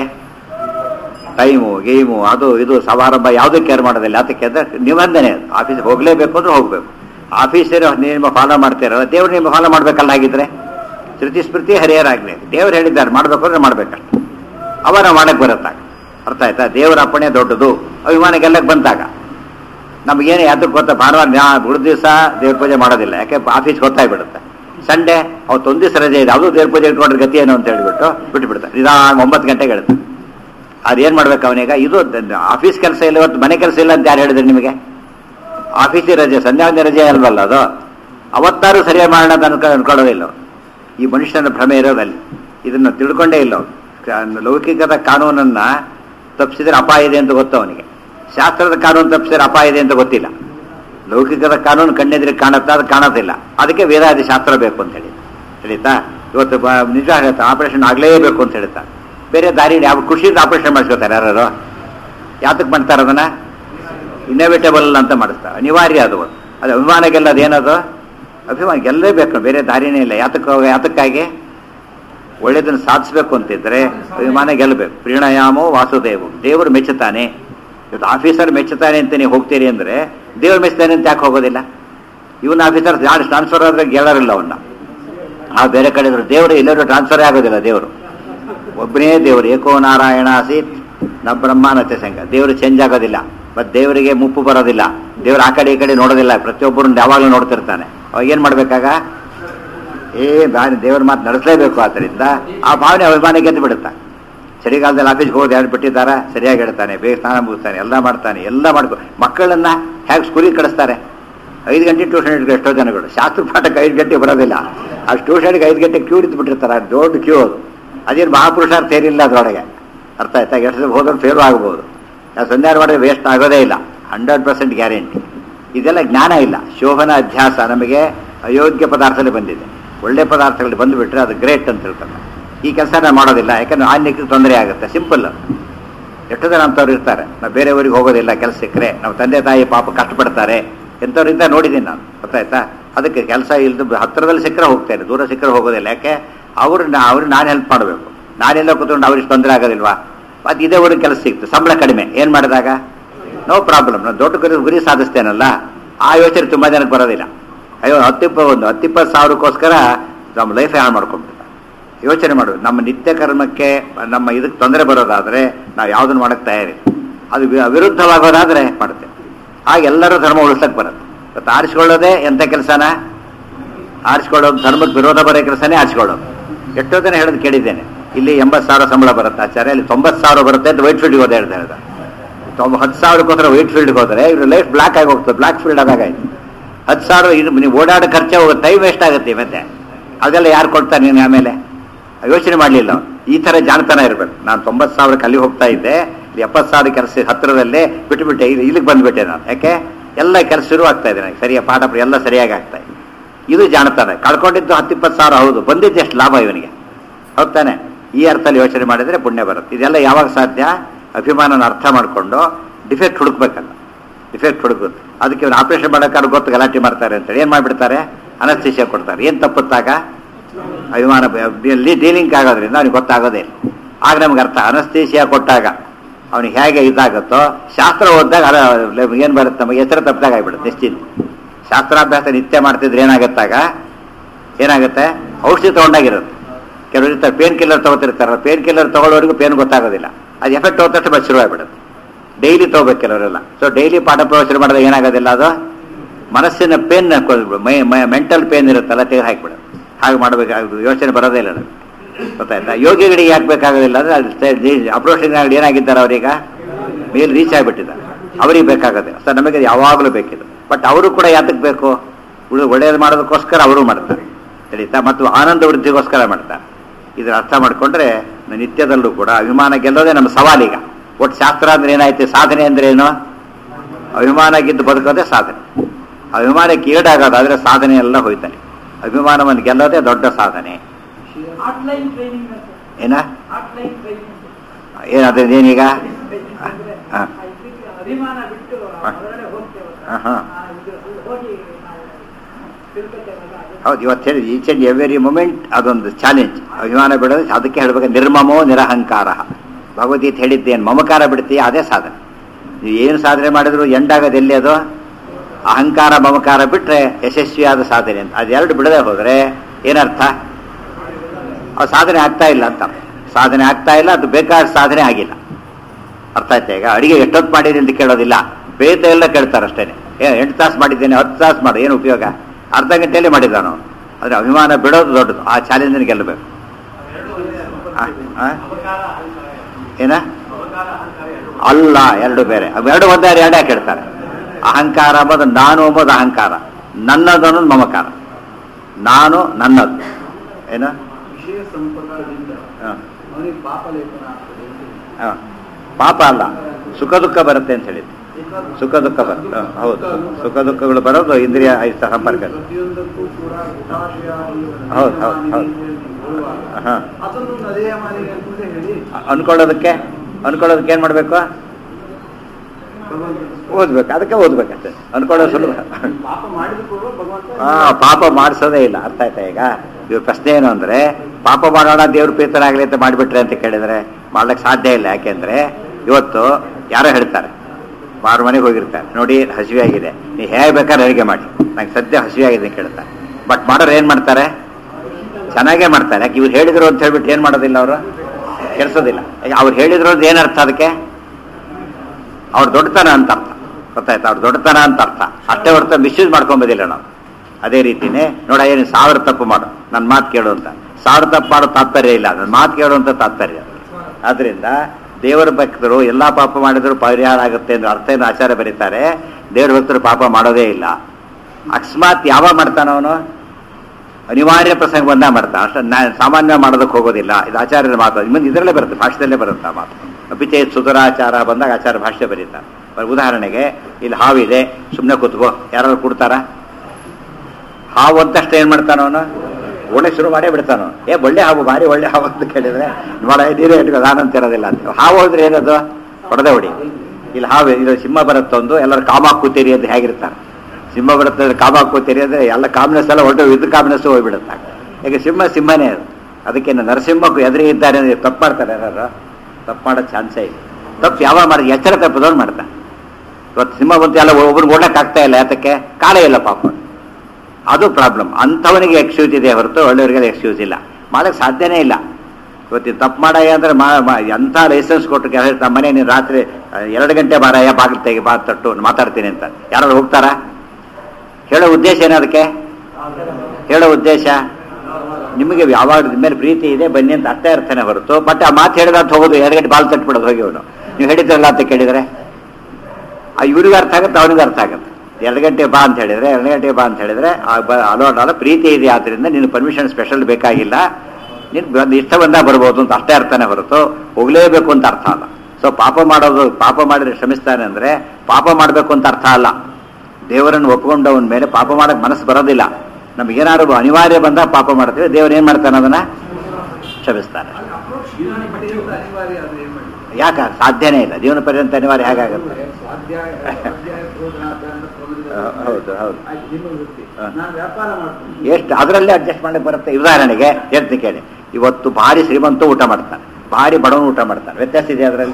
A: ಟೈಮು ಗೇಮು ಅದು ಇದು ಸಮಾರಂಭ ಯಾವುದೂ ಕೇರ್ ಮಾಡೋದಿಲ್ಲ ಅದಕ್ಕೆ ಅಂದ್ರೆ ನಿಬಂಧನೆ ಆಫೀಸ್ಗೆ ಹೋಗಲೇಬೇಕು ಅಂದ್ರೆ ಹೋಗಬೇಕು ಆಫೀಸರು ನಿಮ್ಮ ಫಾಲೋ ಮಾಡ್ತೀರಲ್ಲ ದೇವ್ರು ನಿಮ್ಮ ಫಾಲೋ ಮಾಡ್ಬೇಕಲ್ಲ ಹಾಗಿದ್ರೆ ಶ್ರುತಿ ಸ್ಮೃತಿ ಹರಿಹರಾಗ್ಲಿ ದೇವ್ರು ಹೇಳಿದ್ದಾರೆ ಮಾಡ್ಬೇಕು ಅಂದ್ರೆ ಮಾಡ್ಬೇಕಷ್ಟೆ ಅವರ ಮಾಡಕ್ಕೆ ಬರುತ್ತಾಗ ಅರ್ಥ ಆಯ್ತಾ ದೇವರ ಅಪ್ಪಣೆ ದೊಡ್ಡದು ಅಭಿಮಾನ ಗೆಲ್ಲಕ್ಕೆ ಬಂತಾಗ ನಮಗೇನು ಯಾವ್ದಕ್ಕೆ ಗೊತ್ತಾ ಭಾನುವಾರ ನ್ಯಾ ಉಳಿದ ದಿವಸ ದೇವ್ರ ಪೂಜೆ ಮಾಡೋದಿಲ್ಲ ಯಾಕೆ ಆಫೀಸ್ಗೆ ಗೊತ್ತಾಗ್ಬಿಡುತ್ತೆ ಸಂಡೇ ಅವತ್ತು ಒಂದು ದಿವಸ ರಜೆ ಇದೆ ಅದು ದೇವ್ರ ಪೂಜೆ ಇಟ್ಕೊಂಡ್ರೆ ಗತಿ ಏನು ಅಂತ ಹೇಳ್ಬಿಟ್ಟು ಬಿಟ್ಬಿಡ್ತಾರೆ ನಿಧಾನ ಒಂಬತ್ತು ಗಂಟೆಗೆ ಹೇಳುತ್ತೆ ಅದೇನು ಮಾಡ್ಬೇಕು ಅವನೀಗ ಇದು ಆಫೀಸ್ ಕೆಲಸ ಇಲ್ಲ ಇವತ್ತು ಮನೆ ಕೆಲಸ ಇಲ್ಲ ಅಂತ ಯಾರು ಹೇಳಿದ್ರು ನಿಮಗೆ ಆಫೀಸಿಗೆ ರಜೆ ಸಂಧ್ಯಾವಂತ ರಜೆ ಅಲ್ವಲ್ಲ ಅದು ಅವತ್ತಾರು ಸರಿಯಾಗಿ ಮಾಡೋಣ ಅಂತ ಅನ್ಕೊ ಅನ್ಕೊಳ್ಳೋದಿಲ್ಲ ಅವ್ರು. ಈ ಮನುಷ್ಯನ ಭ್ರಮೆ ಇರೋದಲ್ಲಿ ಇದನ್ನು ತಿಳ್ಕೊಂಡೇ ಇಲ್ಲ ಅವ್ನು. ಕ- ಲೌಕಿಕದ ಕಾನೂನನ್ನ ತಪ್ಪಿಸಿದ್ರೆ ಅಪಾಯ ಇದೆ ಅಂತ ಗೊತ್ತು ಅವನಿಗೆ ಶಾಸ್ತ್ರದ ಕಾನೂನು ತಪ್ಪಿಸಿದ್ರೆ ಅಪಾಯ ಇದೆ ಅಂತ ಗೊತ್ತಿಲ್ಲ ಲೌಕಿಕದ ಕಾನೂನು ಕಣ್ಣೆದ್ರೆ ಕಾಣುತ್ತಾ ಅದು ಕಾಣೋದಿಲ್ಲ ಅದಕ್ಕೆ ವೇದಾದಿ ಶಾಸ್ತ್ರ ಬೇಕು ಅಂತ ಹೇಳಿ ತಿಳಿತಾ ಇವತ್ತು ಬ- ನಿಜ ಹೇಳ್ತಾ ಆಪರೇಷನ್ ಆಗಲೇಬೇಕು ಅಂತ ಹೇಳ್ತಾ ಬೇರೆ ದಾರಿ ಯಾವ ಖುಷಿಯಿಂದ ಆಪರೇಷನ್ ಮಾಡಿಸ್ಕೋತಾರೆ ಯಾರು ಯಾತಕ್ಕೆ ಮಾಡ್ತಾರೆ ಅದನ್ನ ಇನ್ನೋವೇಟೇಬಲ್ ಅಂತ ಮಾಡಿಸ್ತಾರೆ ಅನಿವಾರ್ಯ ಅದು ಒಂದು. ಅದು ಅಭಿಮಾನಗೆಲ್ಲ ಅದೇನದು ಅಭಿಮಾನ ಗೆಲ್ಲಲೇಬೇಕು ಬೇರೆ ದಾರಿನೇ ಇಲ್ಲ ಯಾತಕ್ಕ ಯಾತಕ್ಕಾಗಿ ಒಳ್ಳೇದನ್ನು ಸಾಧಿಸ್ಬೇಕು ಅಂತಿದ್ರೆ ಅಭಿಮಾನ ಗೆಲ್ಲಬೇಕು ಪ್ರೀಣಯಾಮೋ ವಾಸುದೇವು ದೇವರು ಮೆಚ್ಚುತ್ತಾನೆ ಇವತ್ತು ಆಫೀಸರ್ ಮೆಚ್ಚುತ್ತಾನೆ ಅಂತ ನೀವು ಹೋಗ್ತೀರಿ ಅಂದ್ರೆ ದೇವ್ರು ಮೆಚ್ಚುತ್ತಾನೆ ಅಂತ ಯಾಕೆ ಹೋಗೋದಿಲ್ಲ ಇವನ್ ಆಫೀಸರ್ ಯಾರು ಟ್ರಾನ್ಸ್ಫರ್ ಆದ್ರೆ ಗೆಲ್ಲರಿಲ್ಲ ಅವನ್ನ ಆ ಬೇರೆ ಕಡೆ ಇದ್ರು ದೇವರು ಎಲ್ಲರೂ ಟ್ರಾನ್ಸ್ಫರ್ ಆಗೋದಿಲ್ಲ ದೇವರು ಒಬ್ಬನೇ ದೇವರು ಏಕೋ ನಾರಾಯಣ ಆಸೀತ್ ನ ಬ್ರಹ್ಮ ನತ್ಯ ಸಂಘ ದೇವರು ಚೇಂಜ್ ಆಗೋದಿಲ್ಲ ಮತ್ತೆ ದೇವರಿಗೆ ಮುಪ್ಪು ಬರೋದಿಲ್ಲ ದೇವರು ಆ ಕಡೆ ಈ ಕಡೆ ನೋಡೋದಿಲ್ಲ ಪ್ರತಿಯೊಬ್ಬರನ್ನ ಯಾವಾಗಲೂ ನೋಡ್ತಿರ್ತಾನೆ ಅವಾಗ ಏನ್ ಮಾಡ್ಬೇಕಾಗ ಏ ಬಾರಿ ದೇವ್ರ ಮಾತು ನಡೆಸಲೇಬೇಕು ಆದ್ದರಿಂದ ಆ ಭಾವನೆ ಅಭಿಮಾನ ಗೆದ್ದು ಬಿಡುತ್ತಾ ಚಳಿಗಾಲದಲ್ಲಿ ಆಫೀಸ್ಗೆ ಹೋಗಿ ಯಾರು ಬಿಟ್ಟಿದ್ದಾರಾ ಸರಿಯಾಗಿ ಹೇಳ್ತಾನೆ ಬೇಗ ಸ್ನಾನ ಮುಗಿಸ್ತಾನೆ ಎಲ್ಲ ಮಾಡ್ತಾನೆ ಎಲ್ಲ ಮಾಡ್ಕೊ ಮಕ್ಕಳನ್ನ ಹೇಗೆ ಸ್ಕೂಲಿಗೆ ಕಳಿಸ್ತಾರೆ ಐದು ಗಂಟೆ ಟ್ಯೂಷನ್ ಇಟ್ಕೊ ಎಷ್ಟೋ ಜನಗಳು ಶಾಸ್ತ್ರ ಪಾಠಕ್ಕೆ ಐದು ಗಂಟೆ ಬರೋದಿಲ್ಲ ಆ ಟ್ಯೂಷನ್ಗೆ ಐದು ಗಂಟೆ ಕ್ಯೂ ಇದ್ದು ಬಿಟ್ಟಿರ್ತಾರೆ ಅದು ದೊಡ್ಡ ಕ್ಯೂ ಅದು ಅದೇನು ಮಹಾಪುರುಷಾರ್ಥ ಏನಿಲ್ಲ ಅದರೊಳಗೆ ಅರ್ಥ ಆಯ್ತಾ ಎಷ್ಟು ಹೋದ್ರೆ ಫೇಲ್ ಆಗ್ಬೋದು ನಾವು ಸಂಧ್ಯಾರ ಮಾಡಿದ್ರೆ ವೇಸ್ಟ್ ಆಗೋದೇ ಇಲ್ಲ ಹಂಡ್ರೆಡ್ ಪರ್ಸೆಂಟ್ ಗ್ಯಾರಂಟಿ ಇದೆಲ್ಲ ಜ್ಞಾನ ಇಲ್ಲ ಶೋಭನ ಅಧ್ಯಾಸ ನಮಗೆ ಅಯೋಗ್ಯ ಪದಾರ್ಥದಲ್ಲಿ ಬಂದಿದೆ ಒಳ್ಳೆ ಪದಾರ್ಥಗಳಲ್ಲಿ ಬಂದುಬಿಟ್ರೆ ಅದು ಗ್ರೇಟ್ ಅಂತ ಹೇಳ್ತಾರೆ ಈ ಕೆಲಸ ನಾವು ಮಾಡೋದಿಲ್ಲ ಯಾಕಂದ್ರೆ ಆನ್ಯಕ್ಕೆ ತೊಂದರೆ ಆಗುತ್ತೆ ಸಿಂಪಲ್ ಎಷ್ಟು ಜನ ಅಂಥವ್ರು ಇರ್ತಾರೆ ನಾವು ಬೇರೆ ಊರಿಗೆ ಹೋಗೋದಿಲ್ಲ ಕೆಲಸ ಸಿಕ್ಕರೆ ನಮ್ಮ ತಂದೆ ತಾಯಿ ಪಾಪ ಕಷ್ಟಪಡ್ತಾರೆ ಎಂಥವ್ರಿಂದ ನೋಡಿದ್ದೀನಿ ನಾನು ಗೊತ್ತಾಯ್ತಾ ಅದಕ್ಕೆ ಕೆಲಸ ಇಲ್ದು ಹತ್ತಿರದಲ್ಲಿ ಸಿಕ್ಕರೆ ಹೋಗ್ತೇನೆ ದೂರ ಸಿಕ್ಕರೆ ಹೋಗೋದಿಲ್ಲ ಯಾಕೆ ಅವ್ರು ನಾ ಅವ್ರಿಗೆ ನಾನು ಹೆಲ್ಪ್ ಮಾಡಬೇಕು ನಾನೆಲ್ಲ ಕೂತ್ಕೊಂಡು ಅವ್ರಿಗೆ ತೊಂದರೆ ಆಗೋದಿಲ್ವಾ ಮತ್ತು ಇದೇ ಊರಿಗೆ ಕೆಲಸ ಸಿಕ್ತು ಸಂಬಳ ಕಡಿಮೆ ಏನು ಮಾಡಿದಾಗ ನೋ ಪ್ರಾಬ್ಲಮ್ ನಾನು ದೊಡ್ಡ ಗುರಿ ಗುರಿ ಸಾಧಿಸ್ತೇನಲ್ಲ ಆ ಯೋಚನೆ ತುಂಬ ಜನಕ್ಕೆ ಬರೋದಿಲ್ಲ ಅಯ್ಯೋ ಹತ್ತಿಪ್ಪ ಒಂದು ಹತ್ತಿಪ್ಪತ್ತು ಸಾವಿರಕ್ಕೋಸ್ಕರ ನಮ್ಮ ಲೈಫೇ ಹಾಳು ಮಾಡ್ಕೊಂಡ್ಬಿಡ್ತಾರೆ ಯೋಚನೆ ಮಾಡು ನಮ್ಮ ನಿತ್ಯ ಕರ್ಮಕ್ಕೆ ನಮ್ಮ ಇದಕ್ಕೆ ತೊಂದರೆ ಬರೋದಾದರೆ ನಾವು ಯಾವುದನ್ನು ಮಾಡಕ್ಕೆ ತಯಾರಿ ಅದು ವಿ- ವಿರುದ್ಧವಾಗೋದಾದರೆ ಮಾಡುತ್ತೆ ಆಗ ಎಲ್ಲರೂ ಧರ್ಮ ಉಳಿಸಕ್ಕೆ ಬರುತ್ತೆ ಇವತ್ತು ಆರಿಸ್ಕೊಳ್ಳೋದೇ ಎಂಥ ಕೆಲಸನ ಆರಿಸ್ಕೊಳ್ಳೋದು ಧರ್ಮಕ್ಕೆ ವಿರೋಧ ಬರೋ ಕೆಲಸನೇ ಆರಿಸ್ಕೊಳ್ಳೋದು ಎಷ್ಟೋ ಜನ ಹೇಳೋದು ಕೇಳಿದ್ದೇನೆ ಇಲ್ಲಿ ಎಂಬತ್ತು ಸಾವಿರ ಸಂಬಳ ಬರುತ್ತೆ ಆಚಾರ್ಯ ಅಲ್ಲಿ ತೊಂಬತ್ತು ಸಾವಿರ ಬರುತ್ತೆ ಅಂತ ವೈಟ್ ಫೀಲ್ಡ್ಗೆ ಹೋದ ಹೇಳ್ತಾ ಹೇಳ್ದ ತೊಂಬ ಹತ್ತು ಸಾವಿರಕ್ಕೋಸ್ಕರ ವೈಟ್ ಫೀಲ್ಡ್ಗೆ ಹೋದರೆ ಇವ್ರ ಲೈಫ್ ಬ್ಲಾಕ್ ಆಗಿ ಹೋಗ್ತದೆ ಬ್ಲಾಕ್ ಫೀಲ್ಡ್ ಆದಾಗಾಯ್ತು ಹತ್ತು ಸಾವಿರ ಇದು ನೀವು ಓಡಾಡೋ ಖರ್ಚೆ ಹೋಗುತ್ತೆ ಟೈಮ್ ವೇಸ್ಟ್ ಆಗುತ್ತೆ ಮತ್ತೆ ಅದೆಲ್ಲ ಯಾರು ಕೊಡ್ತಾರೆ ನೀನು ಆಮೇಲೆ ಯೋಚನೆ ಮಾಡಲಿಲ್ಲ ಈ ಥರ ಜಾಣತನ ಇರಬೇಕು ನಾನು ತೊಂಬತ್ತು ಸಾವಿರಕ್ಕೆ ಅಲ್ಲಿ ಹೋಗ್ತಾ ಇದ್ದೆ ಇಲ್ಲಿ ಎಪ್ಪತ್ತು ಸಾವಿರ ಕೆಲಸ ಹತ್ತಿರದಲ್ಲೇ ಬಿಟ್ಟುಬಿಟ್ಟೆ ಇಲ್ಲಿ ಇಲ್ಲಿಗೆ ಬಂದುಬಿಟ್ಟೆ ನಾನು ಯಾಕೆ ಎಲ್ಲ ಕೆಲಸ ಶುರು ಆಗ್ತಾ ಇದೆ ನನಗೆ ಸರಿಯಾಗಿ ಪಾಠ ಎಲ್ಲ ಸರಿಯಾಗಿ ಆಗ್ತಾ ಇದೆ ಇದು ಜಾಣತನ ಕಳ್ಕೊಂಡಿದ್ದು ಹತ್ತಿಪ್ಪತ್ತು ಸಾವಿರ ಹೌದು ಬಂದಿದ್ದು ಎಷ್ಟು ಲಾಭ ಇವನಿಗೆ ಹೌದ್ ತಾನೆ ಈ ಅರ್ಥದಲ್ಲಿ ಯೋಚನೆ ಮಾಡಿದರೆ ಪುಣ್ಯ ಬರುತ್ತೆ ಇದೆಲ್ಲ ಯಾವಾಗ ಸಾಧ್ಯ ಅಭಿಮಾನನ ಅರ್ಥ ಮಾಡಿಕೊಂಡು ಡಿಫೆಕ್ಟ್ ಹುಡುಕ್ಬೇಕಲ್ಲ ಡಿಫೆಕ್ಟ್ ಹುಡುಕುದು ಅದಕ್ಕೆ ಇವ್ನು ಆಪರೇಷನ್ ಮಾಡೋಕ್ಕಾದ್ರೆ ಗೊತ್ತು ಗಲಾಟೆ ಮಾಡ್ತಾರೆ ಅಂತೇಳಿ ಏನು ಮಾಡಿಬಿಡ್ತಾರೆ ಅನಸ್ತಿಷ್ಯ ಕೊಡ್ತಾರೆ ಏನು ತಪ್ಪುತ್ತಾಗ ಅಭಿಮಾನ ಡೀಲಿಂಗ್ ಆಗೋದ್ರಿಂದ ಅವ್ನಿಗೆ ಗೊತ್ತಾಗೋದೇ ಇಲ್ಲ ಆಗ ನಮ್ಗೆ ಅರ್ಥ ಅನಸ್ತೀಸಿಯಾ ಕೊಟ್ಟಾಗ ಅವನಿಗೆ ಹೇಗೆ ಇದಾಗುತ್ತೋ ಶಾಸ್ತ್ರ ಓದಿದಾಗ ಏನು ಬರುತ್ತೆ ನಮಗೆ ಹೆಸರು ತಪ್ಪಿದಾಗ ಆಗ್ಬಿಡುತ್ತೆ ನಿಶ್ಚಿಂತ ಶಾಸ್ತ್ರಾಭ್ಯಾಸ ನಿತ್ಯ ಮಾಡ್ತಿದ್ರೆ ಏನಾಗುತ್ತಾಗ ಏನಾಗುತ್ತೆ ಔಷಧಿ ತೊಗೊಂಡಾಗಿರುತ್ತೆ ಕೆಲವರು ಇರ್ತಾರೆ ಪೇನ್ ಕಿಲ್ಲರ್ ತೊಗೋತಿರ್ತಾರಲ್ಲ ಪೇನ್ ಕಿಲ್ಲರ್ ತೊಗೊಳ್ಳೋರಿಗೂ ಪೇನ್ ಗೊತ್ತಾಗೋದಿಲ್ಲ ಅದು ಎಫೆಕ್ಟ್ ಹೋದಷ್ಟು ಬಸ್ ಶುರುವಾಗ್ಬಿಡುತ್ತೆ ಡೈಲಿ ತೊಗೋಬೇಕು ಕೆಲವರೆಲ್ಲ ಸೊ ಡೈಲಿ ಪಾಠ ಪ್ರವಚನ ಮಾಡಿದಾಗ ಏನಾಗೋದಿಲ್ಲ ಅದು ಮನಸ್ಸಿನ ಪೇನ್ ಮೆಂಟಲ್ ಪೇನ್ ಇರುತ್ತಲ್ಲ ತೆಗೆದು ಹಾಕಿಬಿಡೋದು ಹಾಗೆ ಮಾಡಬೇಕಾಗುದು ಯೋಚನೆ ಬರೋದೇ ಇಲ್ಲ ನಮಗೆ ಗೊತ್ತಾಯ್ತಾ ಯೋಗಿಗಳಿಗೆ ಯಾಕೆ ಬೇಕಾಗೋದಿಲ್ಲ ಅಂದರೆ ಅಪ್ರೋಚಿಂಗ್ ಆಗಲಿ ಏನಾಗಿದ್ದಾರೆ ಅವರೀಗ ಮೇಲೆ ರೀಚ್ ಆಗಿಬಿಟ್ಟಿದ್ದಾರೆ ಅವರಿಗೆ ಬೇಕಾಗೋದಿಲ್ಲ ಸರ್ ನಮಗೆ ಅದು ಯಾವಾಗಲೂ ಬೇಕಿದೆ ಬಟ್ ಅವರು ಕೂಡ ಯಾತಕ್ಕೆ ಬೇಕು ಉಳಿ ಒಳ್ಳೆಯದು ಮಾಡೋದಕ್ಕೋಸ್ಕರ ಅವರು ಮಾಡ್ತಾರೆ ತಿಳಿತಾ ಮತ್ತು ಆನಂದ ವೃದ್ಧಿಗೋಸ್ಕರ ಮಾಡ್ತಾರೆ ಇದರ ಅರ್ಥ ಮಾಡಿಕೊಂಡ್ರೆ ನಿತ್ಯದಲ್ಲೂ ಕೂಡ ಅಭಿಮಾನ ಗೆಲ್ಲೋದೇ ನಮ್ಮ ಸವಾಲೀಗ ಒಟ್ಟು ಶಾಸ್ತ್ರ ಅಂದ್ರೆ ಏನಾಯ್ತು ಸಾಧನೆ ಅಂದ್ರೆ ಏನು ಅಭಿಮಾನ ಗೆದ್ದು ಬದುಕೋದೇ ಸಾಧನೆ ಅಭಿಮಾನಕ್ಕೆ ಈಡಾಗೋದಾದ್ರೆ ಸಾಧನೆ ಎಲ್ಲ ಹೋಯ್ತಾನೆ ಅಭಿಮಾನವನ್ನು ಗೆಲ್ಲೋದೇ ದೊಡ್ಡ ಸಾಧನೆ
B: ಆಫ್ಲೈನ್ ಟ್ರೈನಿಂಗ್ ಅಂತ
A: ಏನ
B: ಆಫ್ಲೈನ್ ಟ್ರೈನಿಂಗ್
A: ಏನದು ಏನೀಗ ಹಾ.
B: ಅಭಿಮಾನ ಬಿಟ್ಟು
A: ಹಾ.
B: ಹೊರಗಡೆ ಹೋಗ್ತೇವಲ್ಲ
A: ಹಾ, ಹಾ.
B: ಆ, ಇದು ಅಲ್ಲಿ ಹೋಗಿ ನಾವು ತಿಳ್ಕೊತೇವಲ್ಲ ಅದು
A: ಹೌದು ಇವತ್ತು ಹೇಳಿ ಈಚ್ ಅಂಡ್ ಎವ್ರಿ ಮೂಮೆಂಟ್ ಅದೊಂದು ಚಾಲೆಂಜ್ ಅಭಿಮಾನ ಬಿಡೋದು ಅದಕ್ಕೆ ಹೇಳ್ಬೇಕು ನಿರ್ಮಮೋ ನಿರಹಂಕಾರ ಭಗವದ್ಗೀತೆ ಹೇಳಿದ್ದೇನು ಮಮಕಾರ ಬಿಡ್ತೀಯ ಅದೇ ಸಾಧನೆ ನೀವು ಏನು ಸಾಧನೆ ಮಾಡಿದ್ರು ಎಂಡಾಗೋದು ಎಲ್ಲಿ ಅದು ಅಹಂಕಾರ ಮಮಕಾರ ಬಿಟ್ರೆ ಯಶಸ್ವಿಯಾದ ಸಾಧನೆ ಅಂತ ಅದೆರಡು ಬಿಡದೆ ಹೋದ್ರೆ ಏನರ್ಥ ಅದು ಸಾಧನೆ ಆಗ್ತಾ ಇಲ್ಲ ಅಂತ ಸಾಧನೆ ಆಗ್ತಾ ಇಲ್ಲ ಅದು ಬೇಕಾದ ಸಾಧನೆ ಆಗಿಲ್ಲ ಅರ್ಥ ಆಯ್ತಾ ಈಗ ಅಡಿಗೆ ಎಷ್ಟೊತ್ತು ಮಾಡಿದೆ ಅಂತ ಕೇಳೋದಿಲ್ಲ ಬೇತ ಎಲ್ಲ ಕೇಳ್ತಾರೆ ಅಷ್ಟೇನೆ ಏ ಎಂಟು ತಾಸು ಮಾಡಿದ್ದೇನೆ ಹತ್ತು ತಾಸು ಮಾಡಿ ಏನು ಉಪಯೋಗ ಅರ್ಧ ಗಂಟೆಯಲ್ಲಿ ಮಾಡಿದ್ದಾನು ಆದರೆ ಅಭಿಮಾನ ಬಿಡೋದು ದೊಡ್ಡದು ಆ ಚಾಲೆಂಜನ್ನು ಗೆಲ್ಲಬೇಕು ಆ? ಆ? ಏನ ಅಲ್ಲ ಎರಡು ಬೇರೆ ಅವೆರಡು ಒಂದೇ ಎರಡೇ ಕೇಳ್ತಾರೆ ಅಹಂಕಾರ ಅಂಬೋದು ನಾನು ಅಂಬೋದು ಅಹಂಕಾರ ನನ್ನದು ಅನ್ನೋದು ಮಮಕಾರ ನಾನು ನನ್ನದು ಏನು
C: ವಿಷಯ ಸಂಪರ್ಕದಿಂದ
A: ಹಾಂ
C: ಅವನಿಗೆ ಪಾಪ ಲೇಪನ ಆಗ್ತದೆ ಅಂತ
A: ಹಾಂ ಪಾಪ ಅಲ್ಲ ಸುಖ ದುಃಖ ಬರುತ್ತೆ ಅಂತ ಹೇಳಿದ್ದು ಸುಖ ದುಃಖ ಬರುತ್ತೆ ಹ, ಹೌದು ಸುಖ ದುಃಖಗಳು ಬರೋದು ಇಂದ್ರಿಯ ಐತ ಸಂಪರ್ಕ
C: ಪ್ರತಿಯೊಂದಕ್ಕೂ ಕೂಡ ಉಪಾಶಯ
A: ಹೌದು, ಹೌದು, ಹೌದು. ಹಾ.
C: ಅದನ್ನು ನದಿಯ ಮಾನಿಗೆ ಅಂತಲೇ ಹೇಳಿ
A: ಅನ್ಕೊಳ್ಳೋದಕ್ಕೆ ಅನ್ಕೊಳ್ಳೋದಕ್ಕೆ ಏನು ಮಾಡಬೇಕು
C: ಭಗವಂತ
A: ಓದ್ಬೇಕು ಅದಕ್ಕೆ ಓದ್ಬೇಕಷ್ಟೆ ಅನ್ಕೊಳ್ಳೋದು ಸುಲಭ
C: ಪಾಪ ಮಾಡಿದ ಕೂಡ ಭಗವಂತ
A: ಹಾ ಪಾಪ ಮಾಡಿಸೋದೇ ಇಲ್ಲ ಅರ್ಥ ಆಯ್ತಾ ಈಗ ಇವ್ರ ಪ್ರಶ್ನೆ ಏನು ಅಂದ್ರೆ ಪಾಪ ಮಾಡೋಣ ದೇವ್ರ ಪ್ರೀತರಾಗಲಿ ಅಂತ ಮಾಡಿಬಿಟ್ರೆ ಅಂತ ಕೇಳಿದ್ರೆ ಮಾಡ್ಲಿಕ್ಕೆ ಸಾಧ್ಯ ಇಲ್ಲ ಯಾಕೆಂದ್ರೆ ಇವತ್ತು ಯಾರೋ ಹೇಳ್ತಾರೆ ಬಾರ್ ಮನೆಗೆ ಹೋಗಿರ್ತಾರೆ ನೋಡಿ ಹಸಿವೆ ಆಗಿದೆ ನೀವು ಹೇಗೆ ಬೇಕಾದ್ರೆ ಅಡುಗೆ ಮಾಡಿ ನಂಗೆ ಸದ್ಯ ಹಸಿವೆ ಆಗಿದೆ ಅಂತ ಕೇಳ್ತಾರೆ ಬಟ್ ಮಾಡೋರು ಏನು ಮಾಡ್ತಾರೆ ಚೆನ್ನಾಗೇ ಮಾಡ್ತಾರೆ ಯಾಕೆ ಇವ್ರು ಹೇಳಿದ್ರು ಅಂತ ಹೇಳ್ಬಿಟ್ಟು ಏನು ಮಾಡೋದಿಲ್ಲ ಅವರು ಕೆಲ್ಸೋದಿಲ್ಲ ಯಾಕೆ ಅವ್ರು ಹೇಳಿದ್ರು ಅಂತ ಏನರ್ಥ ಅದಕ್ಕೆ ಅವ್ರ ದೊಡ್ಡತನ ಅಂತ ಅರ್ಥ ಗೊತ್ತಾಯ್ತಾ ಅವ್ರ ದೊಡ್ಡತನ ಅಂತ ಅರ್ಥ ಅಷ್ಟೇ ಹೊರತು ಮಿಸ್ಯೂಸ್ ಮಾಡ್ಕೊಂಬೋದಿಲ್ಲ ನಾವು ಅದೇ ರೀತಿನೇ ನೋಡ ಏನು ಸಾವಿರ ತಪ್ಪು ಮಾಡು ನನ್ನ ಮಾತು ಕೇಳು ಅಂತ ಸಾವಿರ ತಪ್ಪು ಮಾಡೋ ತಾತ್ಪರ್ಯ ಇಲ್ಲ ನನ್ನ ಮಾತು ಕೇಳು ಅಂತ ತಾತ್ಪರ್ಯ ಆದ್ರಿಂದ ದೇವರ ಭಕ್ತರು ಎಲ್ಲಾ ಪಾಪ ಮಾಡಿದ್ರು ಪರಿಹಾರ ಆಗುತ್ತೆ ಅಂತ ಅರ್ಥ ಏನು ಆಚಾರ ಬರೀತಾರೆ ದೇವರ ಭಕ್ತರು ಪಾಪ ಮಾಡೋದೇ ಇಲ್ಲ ಅಕಸ್ಮಾತ್ ಯಾವಾಗ ಮಾಡ್ತಾನ ಅವನು ಅನಿವಾರ್ಯ ಪ್ರಸಂಗ ಬಂದ ಮಾಡ್ತಾನೆ ಅಷ್ಟು ನಾ ಸಾಮಾನ್ಯ ಮಾಡೋದಕ್ಕೆ ಹೋಗೋದಿಲ್ಲ ಇದು ಆಚಾರ್ಯರ ಮಾತು ಮುಂದೆ ಇದರಲ್ಲೇ ಬರುತ್ತೆ ಭಾಷೆದಲ್ಲೇ ಬರುತ್ತೆ ಆ ಮಾತು ಅಪಿಚೇತ್ ಸುಧರಾಚಾರ ಬಂದಾಗ ಆಚಾರ ಭಾಷೆ ಬರೀತಾರೆ ಬ- ಉದಾಹರಣೆಗೆ ಇಲ್ಲಿ ಹಾವಿದೆ ಸುಮ್ಮನೆ ಕೂತ್ಕೋ ಯಾರು ಕೊಡ್ತಾರ ಹಾವು ಅಂತಷ್ಟು ಏನು ಮಾಡ್ತಾನ ಅವನು ಓಣೆ ಶುರು ಮಾಡೇ ಬಿಡ್ತಾನು ಏ ಒಳ್ಳೆ ಹಾವು ಭಾರಿ ಒಳ್ಳೆ ಹಾವು ಅಂತ ಕೇಳಿದ್ರೆ ನೋಡ ನೀರೇ ಇಟ್ಕೋ ನಾನಂತ ಇರೋದಿಲ್ಲ ಅಂತ ಹಾವು ಹೋದ್ರೆ ಏನದು ಹೊಡೆದೇ ಹೊಡಿ ಇಲ್ಲಿ ಹಾವು ಇದು ಸಿಂಹ ಬರುತ್ತೊಂದು ಎಲ್ಲರೂ ಕಾಮ ಕೂತೀರಿ ಅಂತ ಹೇಗಿರ್ತಾರೆ ಸಿಂಹ ಬರುತ್ತೆ ಕಾಮ ಹಾಕೋತೀರಿ ಅಂದರೆ ಎಲ್ಲ ಕಾಮ್ನೆಸ್ ಎಲ್ಲ ಹೊರಟು ಇದು ಕಾಮ್ನೆಸ್ ಹೋಗ್ಬಿಡುತ್ತೆ ಈಗ ಸಿಂಹ ಸಿಂಹನೇ ಅದು ಅದಕ್ಕೆ ನರಸಿಂಹಕ್ಕೂ ಎದುರಿಗೆ ಇದ್ದಾರೆ ಅಂದರೆ ತಪ್ಪು ಮಾಡ್ತಾರೆ ಯಾರು ತಪ್ಪು ಮಾಡೋ ಚಾನ್ಸೇ ಇಲ್ಲ ತಪ್ಪು ಯಾವಾಗ ಮಾಡಿ ಎಚ್ಚರ ತಪ್ಪದವ್ರು ಮಾಡ್ತಾನೆ ಇವತ್ತು ಸಿಂಹ ಬಂತು ಎಲ್ಲ ಒಬ್ರು ಓಡಕ್ಕೆ ಆಗ್ತಾ ಇಲ್ಲ ಯಾತಕ್ಕೆ ಕಾಲೇ ಇಲ್ಲ ಪಾಪ ಅದು ಪ್ರಾಬ್ಲಮ್ ಅಂಥವನಿಗೆ ಎಕ್ಸ್ಕ್ಯೂಸ್ ಇದೆ ಹೊರತು ಒಳ್ಳೆಯವರಿಗೆ ಎಕ್ಸ್ಕ್ಯೂಸ್ ಇಲ್ಲ ಮಾಡಕ್ಕೆ ಸಾಧ್ಯನೇ ಇಲ್ಲ ಇವತ್ತಿನ ತಪ್ಪು ಮಾಡಾಯ ಅಂದ್ರೆ ಮಾ ಮಾ- ಎಂಥ ಲೈಸೆನ್ಸ್ ಕೊಟ್ಟು ಕೆಲಸ ನಮ್ಮ ಮನೆ ನೀನು ರಾತ್ರಿ ಆ, ಎರಡು ಗಂಟೆ ಬಾರಾಯ ಬಾಗಿಲು ತೆಗಿ ಬಾ ತಟ್ಟು ಮಾತಾಡ್ತೀನಿ ಅಂತ ಯಾರು ಹೋಗ್ತಾರಾ ಹೇಳೋ ಉದ್ದೇಶ ಏನು ಅದಕ್ಕೆ ಹೇಳೋ ಉದ್ದೇಶ ನಿಮಗೆ ಯಾವಾಗ ನಿಮ್ಮ ಮೇಲೆ ಪ್ರೀತಿ ಇದೆ ಬನ್ನಿ ಅಂತ ಅಷ್ಟೇ ಅರ್ಥನೇ ಹೊರತು ಬಟ್ ಆ ಮಾತು ಹೇಳಿದ ಅಂತ ಹೋಗೋದು ಎರಡು ಗಂಟೆ ಬಾಲ್ ತಟ್ಬಿಡೋದು ಹೋಗಿ ಅವನು ನೀವು ಹೇಳಿದ್ರಲ್ಲ ಅಂತ ಕೇಳಿದರೆ ಆ ಇವ್ರಿಗೆ ಅರ್ಥ ಆಗುತ್ತೆ ಅವನಿಗೆ ಅರ್ಥ ಆಗುತ್ತೆ ಎರಡು ಗಂಟೆ ಬಾ ಅಂತ ಹೇಳಿದ್ರೆ ಎರಡು ಗಂಟೆ ಬಾ ಅಂತ ಹೇಳಿದ್ರೆ ಆ ಬ ಅಲೋಟ್ ಅಲ್ಲ ಪ್ರೀತಿ ಇದೆ ಆದ್ರಿಂದ ನಿನ್ನ ಪರ್ಮಿಷನ್ ಸ್ಪೆಷಲ್ ಬೇಕಾಗಿಲ್ಲ ನೀನು ಬಂದು ಇಷ್ಟ ಬಂದಾಗ ಬರ್ಬೋದು ಅಂತ ಅಷ್ಟೇ ಅರ್ಥನೇ ಹೊರತು ಹೋಗಲೇಬೇಕು ಅಂತ ಅರ್ಥ ಅಲ್ಲ ಸೊ ಪಾಪ ಮಾಡೋದು ಪಾಪ ಮಾಡಿದ್ರೆ ಶ್ರಮಿಸ್ತಾನೆ ಅಂದ್ರೆ ಪಾಪ ಮಾಡಬೇಕು ಅಂತ ಅರ್ಥ ಅಲ್ಲ ದೇವರನ್ನು ಒಪ್ಕೊಂಡವನ ಮೇಲೆ ಪಾಪ ಮಾಡಕ್ಕೆ ಮನಸ್ಸು ಬರೋದಿಲ್ಲ ನಮಗೇನಾದ್ರು ಅನಿವಾರ್ಯ ಬಂದಾಗ ಪಾಪ ಮಾಡ್ತೀವಿ ದೇವರು ಏನು ಮಾಡ್ತಾನೆ ಅದನ್ನ ಕ್ಷಮಿಸ್ತಾನೆ
C: ಜೀವನ ಪರ್ಯಂತ ಅನಿವಾರ್ಯ ಅದು ಏನ್ ಮಾಡಿ
A: ಯಾಕ ಸಾಧ್ಯನೇ ಇಲ್ಲ ಜೀವನ ಪರ್ಯಂತ ಅನಿವಾರ್ಯ ಹೇಗಾಗುತ್ತೆ
C: ಸ್ವಾಧ್ಯಾಯ ಸ್ವಾಧ್ಯಾಯ ಪ್ರೋಗ್ರಾಮ ತೊಂದ್ರೆ
A: ಹ, ಹೌದು, ಹೌದು.
C: ಆಯ್ತು, ನಿಮ್ಮ ವೃತ್ತಿ
A: ಹ.
C: ನಾನು ವ್ಯಾಪಾರ ಮಾಡ್ತೀನಿ
A: ಎಷ್ಟು ಅದರಲ್ಲೇ ಅಡ್ಜಸ್ಟ್ ಮಾಡಕ್ಕೆ ಬರುತ್ತೆ ಉದಾಹರಣೆಗೆ ಹೇಳ್ತೀನಿ ಕೇಳಿ ಇವತ್ತು ಭಾರಿ ಶ್ರೀಮಂತ ಊಟ ಮಾಡ್ತಾನೆ ಭಾರಿ ಬಡವನು ಊಟ ಮಾಡ್ತಾನೆ ವ್ಯತ್ಯಾಸ ಇದೆ ಅದರಲ್ಲಿ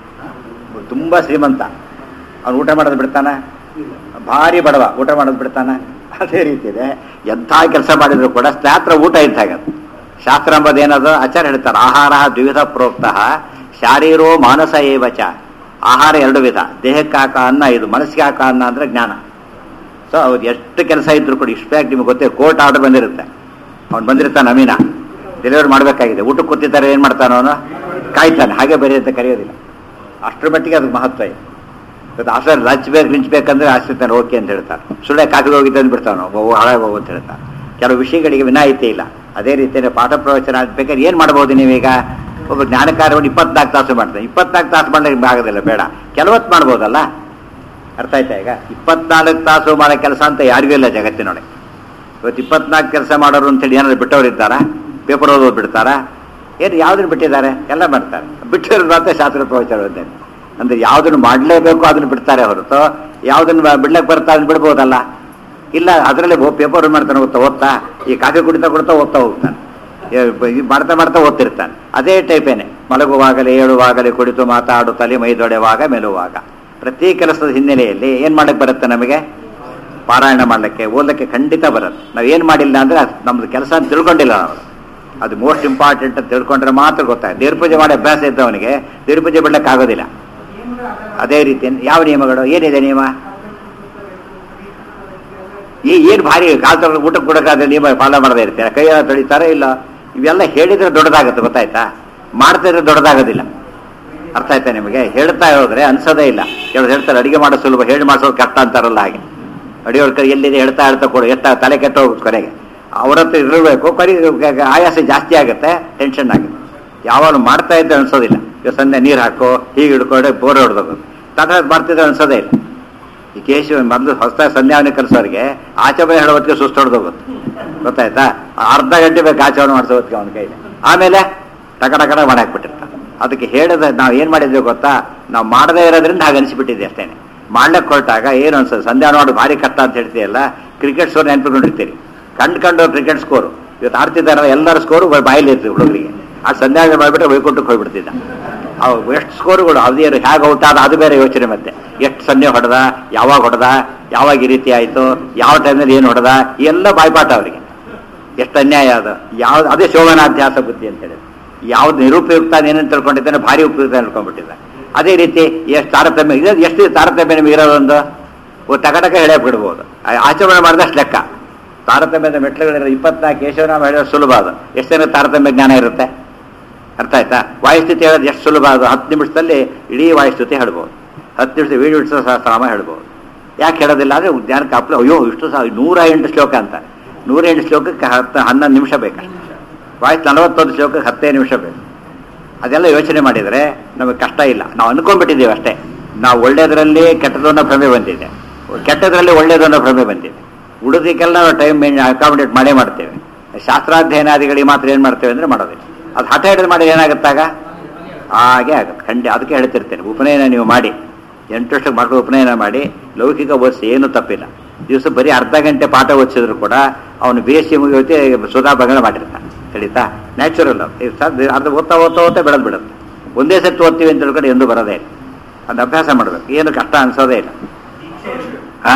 A: ತುಂಬಾ ಶ್ರೀಮಂತ ಅವ್ನು ಊಟ ಮಾಡೋದು ಬಿಡ್ತಾನ ಭಾರಿ ಬಡವ ಊಟ ಮಾಡೋದು ಬಿಡ್ತಾನ ಅದೇ ರೀತಿ ಇದೆ ಎಂಥ ಕೆಲಸ ಮಾಡಿದ್ರು ಕೂಡ ಶಾಸ್ತ್ರ ಊಟ ಇದ್ದಾಗತ್ತೆ ಶಾಸ್ತ್ರ ಎಂಬುದು ಏನದು ಆಚಾರ ಹೇಳ್ತಾರೆ ಆಹಾರ ದ್ವಿವಿಧ ಪ್ರೋಕ್ತ ಶಾರೀರೋ ಮಾನಸ ಏವಚ ಆಹಾರ ಎರಡು ವಿಧ ದೇಹಕ್ಕೆ ಹಾಕ ಅನ್ನ ಇದು ಮನಸ್ಸಿಗೆ ಹಾಕ ಅನ್ನ ಅಂದ್ರೆ ಜ್ಞಾನ ಸೊ ಅವ್ರು ಎಷ್ಟು ಕೆಲಸ ಇದ್ರು ಕೂಡ ಇಷ್ಟು ಬೇಗ ನಿಮ್ಗೆ ಗೊತ್ತೇ ಕೋರ್ಟ್ ಆರ್ಡರ್ ಬಂದಿರುತ್ತೆ ಅವ್ನು ಬಂದಿರ್ತಾನೆ ಅಮೀನ ಡೆಲಿವರಿ ಮಾಡಬೇಕಾಗಿದೆ ಊಟಕ್ಕೆ ಕೂತಿದ್ದಾರೆ ಏನು ಮಾಡ್ತಾನೆ ಅವನು ಕಾಯ್ತಾನೆ ಹಾಗೆ ಬೇರೆ ಅಂತ ಕರೆಯೋದಿಲ್ಲ ಅಷ್ಟರ ಮಟ್ಟಿಗೆ ಅದಕ್ಕೆ ಮಹತ್ವ ಇದೆ ಇವತ್ತು ಆಸರ್ ಲಂಚ್ ಬೇಕು ಲಿಂಚ್ ಬೇಕಂದ್ರೆ ಆಸ್ತಿರ್ತಾನೆ ಓಕೆ ಅಂತ ಹೇಳ್ತಾರೆ ಸುಳ್ಳೆ ಕಾಫಿ ಹೋಗಿ ತಂದು ಬಿಡ್ತಾನೆ ಒಬ್ಬ ಹಾಳಾಗಿ ಹೋಗು ಅಂತ ಹೇಳ್ತಾರೆ ಕೆಲವು ವಿಷಯಗಳಿಗೆ ವಿನಾಯಿತಿ ಇಲ್ಲ ಅದೇ ರೀತಿಯಲ್ಲಿ ಪಾಠ ಪ್ರವಚನ ಆದ್ ಬೇಕಾದ್ರೆ ಏನು ಮಾಡ್ಬೋದು ನೀವೀಗ ಒಬ್ಬ ಜ್ಞಾನಕಾರ್ಯವನ್ನು ಇಪ್ಪತ್ನಾಲ್ಕು ತಾಸು ಮಾಡ್ತಾನೆ ಇಪ್ಪತ್ನಾಲ್ಕು ತಾಸು ಮಾಡ್ಲಿಕ್ಕೆ ಆಗೋದಿಲ್ಲ ಬೇಡ ಕೆಲವತ್ತು ಮಾಡ್ಬೋದಲ್ಲ ಅರ್ಥ ಆಯ್ತಾ ಈಗ ಇಪ್ಪತ್ನಾಲ್ಕು ತಾಸು ಮಾಡೋ ಕೆಲಸ ಅಂತ ಯಾರಿಗೂ ಇಲ್ಲ ಜಗತ್ತಿನೊಳಗೆ ಇವತ್ತು ಇಪ್ಪತ್ನಾಲ್ಕು ಕೆಲಸ ಮಾಡೋರು ಅಂತೇಳಿ ಏನಾದ್ರು ಬಿಟ್ಟವ್ರು ಇದ್ದಾರಾ ಪೇಪರ್ ಓದೋದು ಬಿಡ್ತಾರಾ ಏನು ಯಾವ್ದನ್ನು ಬಿಟ್ಟಿದ್ದಾರೆ ಎಲ್ಲ ಮಾಡ್ತಾರೆ ಬಿಟ್ಟಿರೋದು ಮಾತ್ರ ಶಾಸ್ತ್ರ ಪ್ರವಚನ ಓದ್ತಾರೆ ಅಂದ್ರೆ ಯಾವ್ದನ್ನು ಮಾಡಲೇಬೇಕು ಅದನ್ನು ಬಿಡ್ತಾರೆ ಹೊರತು ಯಾವ್ದನ್ನು ಬಿಡ್ಲಕ್ಕೆ ಬರ್ತಾ ಅದನ್ನ ಬಿಡ್ಬೋದಲ್ಲ ಇಲ್ಲ ಅದರಲ್ಲಿ ಪೇಪರ್ ಮಾಡ್ತಾನೆ ಓದ್ತಾ ಓದ್ತಾ ಈ ಕಾಫಿ ಕುಡಿತಾ ಕುಡಿತಾ ಓದ್ತಾ ಹೋಗ್ತಾನೆ ಏ, ಬ- ಈ ಮಾಡ್ತಾ ಮಾಡ್ತಾ ಓದ್ತಿರ್ತಾನೆ ಅದೇ ಟೈಪೇನೆ ಮಲಗುವಾಗಲೇ ಏಳುವಾಗಲೇ ಕುಡಿತು ಮಾತಾಡುತ್ತಲೇ ಮೈದೊಡೆವಾಗ ಮೆಲುವಾಗ ಪ್ರತಿ ಕೆಲಸದ ಹಿನ್ನೆಲೆಯಲ್ಲಿ ಏನ್ ಮಾಡಕ್ಕೆ ಬರುತ್ತೆ ನಮಗೆ ಪಾರಾಯಣ ಮಾಡಲಿಕ್ಕೆ ಓದಲಿಕ್ಕೆ ಖಂಡಿತ ಬರುತ್ತೆ ನಾವು ಏನು ಮಾಡಿಲ್ಲ ಅಂದ್ರೆ ಅದ್ ನಮ್ದು ಕೆಲಸ ಅಂತ ತಿಳ್ಕೊಂಡಿಲ್ಲ ನಾವು ಅದು ಮೋಸ್ಟ್ ಇಂಪಾರ್ಟೆಂಟ್ ಅಂತ ತಿಳ್ಕೊಂಡ್ರೆ ಮಾತ್ರ ಗೊತ್ತಾಗುತ್ತೆ ದೇವ್ರ ಪೂಜೆ ಮಾಡಿ ಅಭ್ಯಾಸ ಇದ್ದವನಿಗೆ ದೇವ್ರ ಪೂಜೆ ಬಿಡ್ಲಿಕ್ಕೆ ಆಗೋದಿಲ್ಲ ಅದೇ ರೀತಿ ಯಾವ ನಿಯಮಗಳು ಏನಿದೆ ನಿಯಮ ಈ ಏನು ಭಾರಿ ಕಾಲ್ ತಗೊಂಡು ಊಟಕ್ಕೆ ಕೊಡೋಕ್ಕಾದ್ರೆ ನಿಯಮ ಪಾಲನೆ ಮಾಡದೇ ಇರ್ತೀರ ಕೈಯೆಲ್ಲ ತೊಳಿತಾರೆ ಇಲ್ಲ ಇವೆಲ್ಲ ಹೇಳಿದ್ರೆ ದೊಡ್ಡದಾಗುತ್ತೆ ಗೊತ್ತಾಯ್ತಾ ಮಾಡ್ತಿದ್ರೆ ದೊಡ್ಡದಾಗೋದಿಲ್ಲ ಅರ್ಥ ಆಯ್ತಾ ನಿಮಗೆ ಹೇಳ್ತಾ ಹೋದ್ರೆ ಅನ್ಸೋದೇ ಇಲ್ಲ ಕೆಲವ್ರು ಹೇಳ್ತಾರೆ ಅಡಿಗೆ ಮಾಡೋ ಸುಲಭ ಹೇಳಿ ಮಾಡಿಸೋದು ಕಷ್ಟ ಅಂತಾರಲ್ಲ ಹಾಗೆ ಅಡಿಯೋರ್ ಕೈ ಎಲ್ಲಿದೆ ಹೇಳ್ತಾ ಹೇಳ್ತಾ ಕೊಡು ಎಷ್ಟ ತಲೆ ಕೆಟ್ಟ ಹೋಗುತ್ತೆ ಕೊನೆಗೆ ಅವ್ರ ಹತ್ರ ಇರಬೇಕು ಕೊನೆ ಆಯಾಸ ಜಾಸ್ತಿ ಆಗುತ್ತೆ ಟೆನ್ಷನ್ ಆಗುತ್ತೆ ಯಾವಾಗ ಮಾಡ್ತಾ ಇದ್ದೆ ಅನ್ಸೋದಿಲ್ಲ ಈಗ ಸಂಜೆ ನೀರು ಹಾಕೋ ಹೀಗೆ ಹಿಡ್ಕೊಂಡು ಬೋರ್ ಹೊಡೆದೋಗೋದು ತಡ ಮಾಡ್ತಿದ್ರೆ ಅನ್ಸೋದೇ ಇಲ್ಲ ಈ ಕೇಶವ ಮೊದಲು ಹೊಸದಾಗಿ ಸಂಧ್ಯಾವನೆ ಕಲಿಸೋರಿಗೆ ಆಚರಣೆ ಹೇಳೋ ಹೊತ್ತಿಗೆ ಸುಸ್ತು ಹೊಡೆದೋಗುತ್ತೆ ಗೊತ್ತಾಯ್ತಾ ಅರ್ಧ ಗಂಟೆ ಬೇಕು ಆಚರಣೆ ಮಾಡಿಸೋ ಹೊತ್ತಿಗೆ ಅವನ ಕೈಲಿ ಆಮೇಲೆ ಟಕ ಟಕಟ ಮಾಡಾಕ್ಬಿಟ್ಟಿರ್ತಾನೆ ಅದಕ್ಕೆ ಹೇಳಿದ ನಾವು ಏನು ಮಾಡಿದ್ವಿ ಗೊತ್ತಾ ನಾವು ಮಾಡದೇ ಇರೋದ್ರಿಂದ ಹಾಗೆ ಅನಿಸ್ಬಿಟ್ಟಿದೆ ಅಷ್ಟೇನೆ ಮಾಡ್ಲಿಕ್ಕೆ ಹೊರಟಾಗ ಏನು ಅನ್ಸೋದು ಸಂಧ್ಯಾ ನೋಡಿ ಭಾರಿ ಕಷ್ಟ ಅಂತ ಹೇಳ್ತೀಯಲ್ಲ ಕ್ರಿಕೆಟ್ ಸ್ಕೋರ್ ನೆನ್ಪಿಕೊಂಡಿರ್ತೀರಿ ಕಂಡು ಕಂಡು ಕ್ರಿಕೆಟ್ ಸ್ಕೋರು ಇವತ್ತು ಆಡ್ತಿದ್ದಾರಲ್ಲ ಎಲ್ಲರ ಸ್ಕೋರು ಬಾಯಲ್ಲಿ ಇರ್ತೀವಿ ಹುಡುಗರಿಗೆ ಆ ಸಂಧ್ಯಾ ಮಾಡಿಬಿಟ್ರೆ ವೈಕುಂಠಕ್ಕೆ ಹೋಗ್ಬಿಡ್ತಿದ್ದ ಅವು ಎಷ್ಟು ಸ್ಕೋರುಗಳು ಅದೇನು ಹೇಗೆ ಔಟ್ ಆದ ಅದು ಬೇರೆ ಯೋಚನೆ ಮತ್ತೆ ಎಷ್ಟು ಸೊನ್ನೆ ಹೊಡೆದ ಯಾವಾಗ ಹೊಡೆದ ಯಾವಾಗ ಈ ರೀತಿ ಆಯಿತು ಯಾವ ಟೈಮಲ್ಲಿ ಏನು ಹೊಡೆದ ಎಲ್ಲ ಬಾಯ್ಪಾಠ ಅವರಿಗೆ ಎಷ್ಟು ಅನ್ಯಾಯ ಅದು ಯಾವ್ದು ಅದೇ ಶೋಭನಾಧ್ಯಾಸ ಬುದ್ಧಿ ಅಂತ ಹೇಳಿ ಯಾವ್ದು ನಿರುಪಯುಕ್ತ ಏನೇನು ತಿಳ್ಕೊಂಡಿದ್ದಾನೆ ಭಾರಿ ಉಪಯುಕ್ತ ತಿಳ್ಕೊಂಡ್ಬಿಟ್ಟಿದ್ದ ಅದೇ ರೀತಿ ಎಷ್ಟು ತಾರತಮ್ಯ ಇದೆ ಎಷ್ಟು ತಾರತಮ್ಯ ನಿಮಗೆ ಇರೋದೊಂದು ಓ ಟಕಟಕ ಹೇಳೇ ಬಿಡ್ಬೋದು ಆ- ಆಚರಣೆ ಮಾಡಿದಷ್ಟು ಲೆಕ್ಕ ತಾರತಮ್ಯದ ಮೆಟ್ಲುಗಳಿರೋ ಇಪ್ಪತ್ನಾಲ್ಕು ಯಶೋನಾಮ ಹೇಳೋದು ಸುಲಭ ಅದು ಎಷ್ಟು ಜನ ತಾರತಮ್ಯ ಜ್ಞಾನ ಇರುತ್ತೆ ಅರ್ಥ ಆಯ್ತಾ ವಾಯುಸ್ಥಿತಿ ಹೇಳೋದು ಎಷ್ಟು ಸುಲಭ ಅದು ಹತ್ತು ನಿಮಿಷದಲ್ಲಿ ಇಡೀ ವಾಯುಸ್ಥಿತಿ ಹೇಳ್ಬೋದು ಹತ್ತು ನಿಮಿಷ ವೀಡಿ ವಿಡಿಸೋ ಸಹಸ್ರಾಮ ಹೇಳ್ಬೋದು ಯಾಕೆ ಹೇಳೋದಿಲ್ಲ ಅಂದರೆ ಜ್ಞಾನಕ್ಕೆ ಅಪ್ಲ ಅಯ್ಯೋ ಇಷ್ಟು ಸಹ ನೂರ ಎಂಟು ಶ್ಲೋಕ ಅಂತ ನೂರ ಎಂಟು ಶ್ಲೋಕಕ್ಕೆ ಹತ್ತು ಹನ್ನೊಂದು ನಿಮಿಷ ಬೇಕಷ್ಟೆ ವಾಯ್ಸ್ ನಲವತ್ತೊಂದು ಶ್ಲೋಕಕ್ಕೆ ಹತ್ತೇ ನಿಮಿಷ ಬೇಕು ಅದೆಲ್ಲ ಯೋಚನೆ ಮಾಡಿದರೆ ನಮಗೆ ಕಷ್ಟ ಇಲ್ಲ ನಾವು ಅನ್ಕೊಂಡ್ಬಿಟ್ಟಿದ್ದೀವಿ ಅಷ್ಟೇ ನಾವು ಒಳ್ಳೆಯದರಲ್ಲಿ ಕೆಟ್ಟದನ್ನ ಭ್ರಮೆ ಬಂದಿದೆ ಕೆಟ್ಟದ್ರಲ್ಲಿ ಒಳ್ಳೆಯದನ್ನ ಭ್ರಮೆ ಬಂದಿದೆ ಉಳಿದಕ್ಕೆಲ್ಲ ನಾವು ಟೈಮ್ ಅಕಾಮಿಡೇಟ್ ಮಾಡೇ ಮಾಡ್ತೇವೆ ಶಾಸ್ತ್ರಾಧ್ಯಯನಾದಿಗಳಿಗೆ ಮಾತ್ರ ಏನು ಮಾಡ್ತೇವೆ ಅಂದರೆ ಮಾಡೋದಿಲ್ಲ ಅದು ಹಠ ಹಿಡಿದು ಮಾಡಿದ್ರೆ ಏನಾಗುತ್ತಾಗ ಹಾಗೆ ಆಗುತ್ತೆ ಖಂಡಿ ಅದಕ್ಕೆ ಹೇಳ್ತಿರ್ತೇನೆ ಉಪನಯನ ನೀವು ಮಾಡಿ ಎಂಟು ವರ್ಷಕ್ಕೆ ಮಕ್ಕಳು ಉಪನಯನ ಮಾಡಿ ಲೌಕಿಕ ಓದಿಸಿ ಏನೂ ತಪ್ಪಿಲ್ಲ ದಿವಸ ಬರೀ ಅರ್ಧ ಗಂಟೆ ಪಾಠ ಓದಿಸಿದ್ರು ಕೂಡ ಅವನು ಬಿ ಎಸ್ ಸಿ ಮುಗಿಯುತ್ತೆ ಸುಧಾ ಬಂಗಡ ಮಾಡಿರ್ತಾನೆ ತಿಳಿತಾ ನ್ಯಾಚುರಲ್ ಅರ್ಧ ಓದ್ತಾ ಓದ್ತಾ ಓದ್ತಾ ಬೆಳೆದು ಬಿಡುತ್ತೆ ಒಂದೇ ಸತಿ ಓದ್ತೀವಿ ಅಂತ ತಿಳ್ಕೊಂಡು ಎಂದು ಬರೋದೇ ಇಲ್ಲ ಅದು ಅಭ್ಯಾಸ ಮಾಡಬೇಕು ಏನು ಕಷ್ಟ ಅನ್ಸೋದೇ ಇಲ್ಲ ಹಾ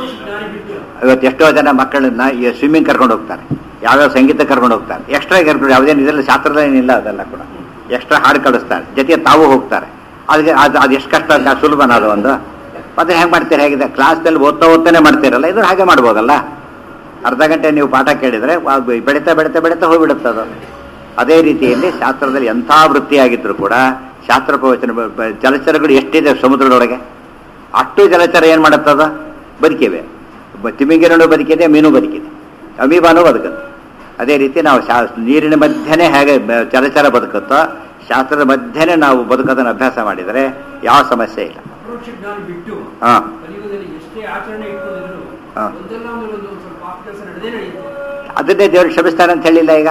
A: ಇವತ್ತು ಎಷ್ಟೋ ಜನ ಮಕ್ಕಳನ್ನ ಈ ಸ್ವಿಮ್ಮಿಂಗ್ ಕರ್ಕೊಂಡು ಹೋಗ್ತಾರೆ ಯಾವ್ಯಾವ ಸಂಗೀತ ಕರ್ಕೊಂಡು ಹೋಗ್ತಾರೆ ಎಕ್ಸ್ಟ್ರಾ ಕರ್ಕೊಂಡು ಯಾವುದೇನು ಇದೆಲ್ಲ ಶಾಸ್ತ್ರದೇನಿಲ್ಲ ಅದೆಲ್ಲ ಕೂಡ ಎಕ್ಸ್ಟ್ರಾ ಹಾಡು ಕಳಿಸ್ತಾರೆ ಜೊತೆಗೆ ತಾವು ಹೋಗ್ತಾರೆ ಅದಕ್ಕೆ ಅದು ಅದು ಎಷ್ಟು ಕಷ್ಟ ಅಂತ ಸುಲಭನ ಅದು ಒಂದು ಮತ್ತೆ ಹೆಂಗೆ ಮಾಡ್ತೀರಿ ಹೇಗಿದೆ ಕ್ಲಾಸ್ನಲ್ಲಿ ಓದ್ತಾ ಓದ್ತಾನೆ ಮಾಡ್ತೀರಲ್ಲ ಇದು ಹಾಗೆ ಮಾಡ್ಬೋದಲ್ಲ ಅರ್ಧ ಗಂಟೆ ನೀವು ಪಾಠ ಕೇಳಿದರೆ ಅದು ಬೆಳೀತಾ ಬೆಳೀತಾ ಬೆಳೀತಾ ಹೋಗ್ಬಿಡುತ್ತೆ ಅದು ಅದೇ ರೀತಿಯಲ್ಲಿ ಶಾಸ್ತ್ರದಲ್ಲಿ ಎಂಥ ವೃತ್ತಿಯಾಗಿದ್ರು ಕೂಡ ಶಾಸ್ತ್ರ ಪ್ರವಚನ ಬ- ಬ- ಜಲಚರಗಳು ಎಷ್ಟಿದೆ ಸಮುದ್ರದೊಳಗೆ ಅಷ್ಟು ಜಲಚರ ಏನು ಮಾಡುತ್ತದ ಬದುಕಿವೆ ಬ- ತಿಮಿಂಗಿರನು ಬದುಕಿದೆ ಮೀನು ಬದುಕಿದೆ ಅಮೀಬಾನು ಬದುಕುತ್ತೆ ಅದೇ ರೀತಿ ನಾವು ಶಾ ನೀರಿನ ಮಧ್ಯೆನೇ ಹೇಗೆ ಬ- ಜಲಚರ ಬದುಕುತ್ತೋ ಶಾಸ್ತ್ರದ ಮಧ್ಯೆನೇ ನಾವು ಬದುಕೋದನ್ನು ಅಭ್ಯಾಸ ಮಾಡಿದರೆ ಯಾವ ಸಮಸ್ಯೆ ಇಲ್ಲ
B: ಅಪ್ರೋಚ್ ಜ್ಞಾನ ಬಿಟ್ಟು
A: ಹಾಂ
B: ಕಲಿಯುಗದಲ್ಲಿ ಎಷ್ಟೇ ಆಚರಣೆ ಇಟ್ಕೊಂಡಿದ್ರು
A: ಹಾ.
B: ಒಂದಲ್ಲ ಒಂದು ಒಂದು ಸ್ವಲ್ಪ ಪಾಪ ಕೆಲಸ ನಡೆದೇ ನಡೆಯುತ್ತೆ
A: ಅದನ್ನೇ ದೇವ್ರಿಗೆ ಕ್ಷಮಿಸ್ತಾನೆ ಅಂತ ಹೇಳಿಲ್ಲ ಈಗ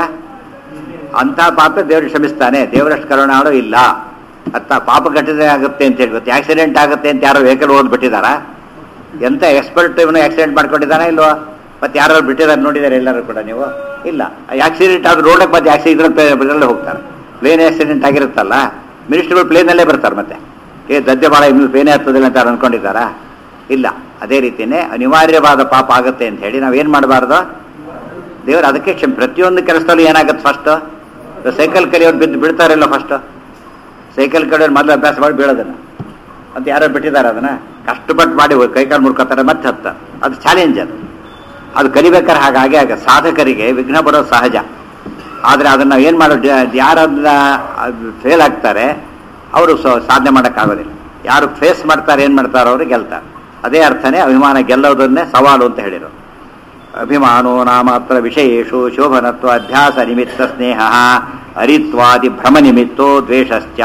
A: ಅಂತ ಪಾಪ ದೇವ್ರಿಗೆ ಕ್ಷಮಿಸ್ತಾನೆ ದೇವರಷ್ಟು ಕರುಣಾಳು ಇಲ್ಲ ಅತ್ತ ಪಾಪ ಘಟನೆ ಆಗುತ್ತೆ ಅಂತ ಹೇಳ್ಬೇಕು ಆಕ್ಸಿಡೆಂಟ್ ಆಗುತ್ತೆ ಅಂತ ಯಾರೋ ವೆಹಿಕಲ್ ಓದ್ಬಿಟ್ಟಿದಾರ ಎಂತ ಎಕ್ಸ್ಪರ್ಟ್ ಇವನು ಆಕ್ಸಿಡೆಂಟ್ ಮಾಡ್ಕೊಂಡಿದ್ದಾನ ಇಲ್ವಾ ಮತ್ತೆ ಯಾರು ಬಿಟ್ಟಿದ್ದಾರೆ ನೋಡಿದ್ದಾರೆ ಎಲ್ಲರೂ ಕೂಡ ನೀವು ಇಲ್ಲ ಆಕ್ಸಿಡೆಂಟ್ ಆದ್ರೂ ರೋಡಕ್ಕೆ ಮತ್ತೆ ಆಕ್ಸಿಡೆಂಟ್ ಇದರಲ್ಲೇ ಹೋಗ್ತಾರೆ ಪ್ಲೇನ್ ಆಕ್ಸಿಡೆಂಟ್ ಆಗಿರುತ್ತಲ್ಲ ಮಿನಿಸ್ಟ್ರಿಗಳು ಪ್ಲೇನಲ್ಲೇ ಬರ್ತಾರೆ ಮತ್ತೆ ಏ ದದ್ದೆ ಭಾಳ ಇನ್ನು ಪ್ಲೇನೇ ಹತ್ತದಿಲ್ಲ ಅಂತ ಯಾರು ಅನ್ಕೊಂಡಿದ್ದಾರಾ ಇಲ್ಲ ಅದೇ ರೀತಿಯೇ ಅನಿವಾರ್ಯವಾದ ಪಾಪ ಆಗುತ್ತೆ ಅಂತ ಹೇಳಿ ನಾವೇನು ಮಾಡಬಾರ್ದು ದೇವರು ಅದಕ್ಕೆ ಕ್ಷಮ ಪ್ರತಿಯೊಂದು ಕೆಲಸದಲ್ಲೂ ಏನಾಗುತ್ತೆ ಫಸ್ಟ್ ಸೈಕಲ್ ಕಲಿಯೋರು ಬಿದ್ದು ಬಿಡ್ತಾರಲ್ಲ ಫಸ್ಟ್ ಸೈಕಲ್ ಕಲಿಯೋರು ಮೊದಲು ಅಭ್ಯಾಸ ಮಾಡಿ ಬೀಳೋದನ್ನ ಅಂತ ಯಾರೋ ಬಿಟ್ಟಿದ್ದಾರೆ ಅದನ್ನ ಕಷ್ಟಪಟ್ಟು ಮಾಡಿ ಕೈಕಾಲು ಮುರ್ಕೋತಾರೆ ಮತ್ತೆ ಹತ್ತ ಅದು ಚಾಲೆಂಜ್ ಅದು ಅದು ಕಲಿಬೇಕಾದ್ರೆ ಹಾಗೆ ಆಗ ಸಾಧಕರಿಗೆ ವಿಘ್ನ ಬರೋದು ಸಹಜ ಆದರೆ ಅದನ್ನ ಏನು ಮಾಡೋದು ಯಾರು ಅದನ್ನ ಫೇಲ್ ಆಗ್ತಾರೆ ಅವರು ಸಾಧನೆ ಮಾಡೋಕ್ಕಾಗೋದಿಲ್ಲ ಯಾರು ಫೇಸ್ ಮಾಡ್ತಾರೆ ಏನು ಮಾಡ್ತಾರೋ ಅವರು ಗೆಲ್ತಾರೆ ಅದೇ ಅರ್ಥನೇ ಅಭಿಮಾನ ಗೆಲ್ಲೋದನ್ನೇ ಸವಾಲು ಅಂತ ಹೇಳಿದರು ಅಭಿಮಾನೋ ನಾಮಾತ್ರ ವಿಷಯೇಶು ಶೋಭನತ್ವ ಅಧ್ಯಾಸ ನಿಮಿತ್ತ ಸ್ನೇಹ ಅರಿತ್ವಾದಿ ಭ್ರಮ ನಿಮಿತ್ತೋ ದ್ವೇಷಶ್ಚ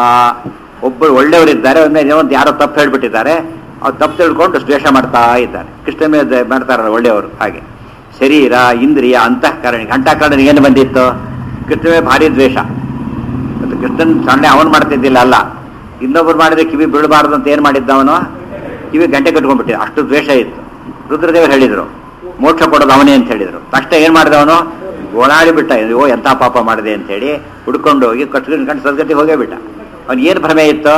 A: ಒಬ್ಬರು ಒಳ್ಳೆಯವರಿದ್ದಾರೆ ಒಮ್ಮೆ ಒಂದು ಯಾರೋ ತಪ್ಪು ಹೇಳ್ಬಿಟ್ಟಿದ್ದಾರೆ ಅವ್ರು ತಪ್ಪು ತಿಳ್ಕೊಂಡು ದ್ವೇಷ ಮಾಡ್ತಾ ಇದ್ದಾರೆ ಕೃಷ್ಣ ಮೇಲೆ ಮಾಡ್ತಾರಲ್ಲ ಒಳ್ಳೆಯವರು ಹಾಗೆ ಶರೀರ ಇಂದ್ರಿಯ ಅಂತಃಕರಣ ಘಂಟಾಕರಣ ಏನು ಬಂದಿತ್ತು ಕೃಷ್ಣ ಮೇಲೆ ಭಾರಿ ದ್ವೇಷ ಮತ್ತು ಕೃಷ್ಣನ್ ಸೊನ್ನೆ ಅವನು ಮಾಡ್ತಿದ್ದಿಲ್ಲ ಅಲ್ಲ ಇನ್ನೊಬ್ರು ಮಾಡಿದ್ರೆ ಕಿವಿ ಬೀಳಬಾರ್ದು ಅಂತ ಏನು ಮಾಡಿದ್ದ ಅವನು ಕಿವಿ ಗಂಟೆ ಕಟ್ಕೊಂಡ್ಬಿಟ್ಟಿದ್ದ ಅಷ್ಟು ದ್ವೇಷ ಇತ್ತು ರುದ್ರದೇವರು ಹೇಳಿದರು ಮೋಕ್ಷ ಕೊಡೋದು ಅವನೇ ಅಂತ ಹೇಳಿದರು ತಕ್ಷಣ ಏನು ಮಾಡಿದ ಅವನು ಓಡಾಡಿ ಬಿಟ್ಟ ಓ ಎಂಥ ಪಾಪ ಮಾಡಿದೆ ಅಂತ ಹೇಳಿ ಹುಡ್ಕೊಂಡು ಹೋಗಿ ಕಟ್ಕೊಂಡು ಕಂಡು ಸದ್ಗತಿಗೆ ಹೋಗೇ ಬಿಟ್ಟ ಅವ್ನು ಏನು ಭ್ರಮೆ ಇತ್ತು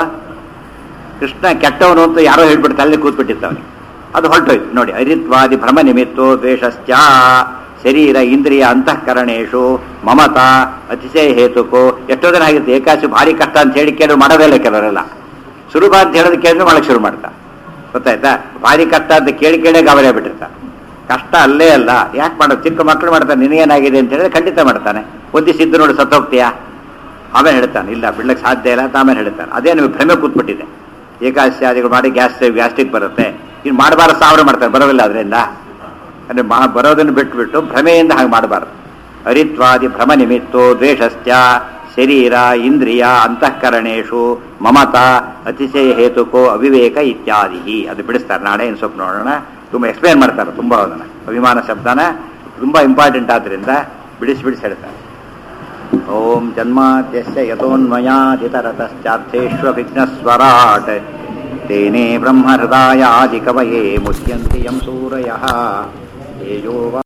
A: ಕೃಷ್ಣ ಕೆಟ್ಟವನು ಅಂತ ಯಾರೋ ಹೇಳ್ಬಿಟ್ಟು ತಲೆ ಕೂತ್ಬಿಟ್ಟಿತ್ತು ಅವನಿಗೆ ಅದು ಹೊರಟೋಯ್ತು ನೋಡಿ ಅರಿತ್ವಾದಿ ಭ್ರಮ ನಿಮಿತ್ತೋ ದ್ವೇಷಶ್ಚ ಶರೀರ ಇಂದ್ರಿಯ ಅಂತಃಕರಣೇಶು ಮಮತ ಅತಿಶಯ ಹೇತುಕೋ ಎಷ್ಟೋ ಜನ ಆಗಿತ್ತು ಏಕಾಶಿ ಭಾರಿ ಕಷ್ಟ ಅಂತ ಹೇಳಿ ಕೇಳಿ ಮಾಡೋದೇ ಇಲ್ಲ ಕೆಲವರೆಲ್ಲ ಸುಲಭ ಅಂತ ಹೇಳೋದು ಕೇಳಿದ್ರೆ ಮಾಡಕ್ಕೆ ಶುರು ಮಾಡ್ತಾ ಗೊತ್ತಾಯ್ತಾ ಭಾರಿ ಕಷ್ಟ ಅಂತ ಕೇಳಿ ಕೇಳೇ ಗಾಬರಿ ಆಗ್ಬಿಟ್ಟಿರ್ತಾರೆ ಕಷ್ಟ ಅಲ್ಲೇ ಅಲ್ಲ ಯಾಕೆ ಮಾಡೋದು ಚಿಕ್ಕ ಮಕ್ಕಳು ಮಾಡ್ತಾನೆ ನಿನಗೇನಾಗಿದೆ ಅಂತ ಹೇಳಿದ್ರೆ ಖಂಡಿತ ಮಾಡ್ತಾನೆ ಒದ್ದಿಸಿದ್ದು ನೋಡಿ ಸತ್ತೋಗ್ತೀಯಾ ಆಮೇಲೆ ಹೇಳ್ತಾನೆ ಇಲ್ಲ ಬಿಡ್ಲಿಕ್ಕೆ ಸಾಧ್ಯ ಇಲ್ಲ ಅಂತ ಆಮೇಲೆ ಹೇಳ್ತಾನೆ ಅದೇ ನಿಮಗೆ ಭ್ರಮೆ ಕೂತ್ಬಿಟ್ಟಿದೆ ಏಕಾದಶಿಯಾದಿಗಳು ಮಾಡಿ ಗ್ಯಾಸ್ ಗ್ಯಾಸ್ಟ್ರಿಕ್ ಬರುತ್ತೆ ಇನ್ನು ಮಾಡಬಾರ್ದು ಸಾವಿರ ಮಾಡ್ತಾರೆ ಬರೋದಿಲ್ಲ ಅದರಿಂದ ಅಂದರೆ ಮಾ ಬರೋದನ್ನು ಬಿಟ್ಬಿಟ್ಟು ಭ್ರಮೆಯಿಂದ ಹಾಗೆ ಮಾಡಬಾರ್ದು ಅರಿತ್ವಾದಿ ಭ್ರಮ ನಿಮಿತ್ತೋ ದ್ವೇಷಶ್ಚ ಶರೀರ ಇಂದ್ರಿಯ ಅಂತಃಕರಣೇಶು ಮಮತ ಅತಿಶಯ ಹೇತುಕೋ ಅವಿವೇಕ ಇತ್ಯಾದಿ ಅದು ಬಿಡಿಸ್ತಾರೆ ನಾಳೆ ಇನ್ನು ಸ್ವಲ್ಪ ನೋಡೋಣ ತುಂಬ ಎಕ್ಸ್ಪ್ಲೇನ್ ಮಾಡ್ತಾರೆ ತುಂಬ ಅದನ್ನು ಅಭಿಮಾನ ಶಬ್ದನ ತುಂಬ ಇಂಪಾರ್ಟೆಂಟ್ ಆದ್ದರಿಂದ ಬಿಡಿಸಿ ಬಿಡಿಸಿ ಹೇಳ್ತಾರೆ ಓಂ ಜನ್ಮಾದ್ಯಸ್ಯ ಯತೋನ್ಮಯಾದಿತರತಶ್ಚಾರ್ಥೇष्वभिघ्नस्वराट् तेने ब्रह्महृदायादिकवये मुह्यन्ति यं सूरयः तेजो वा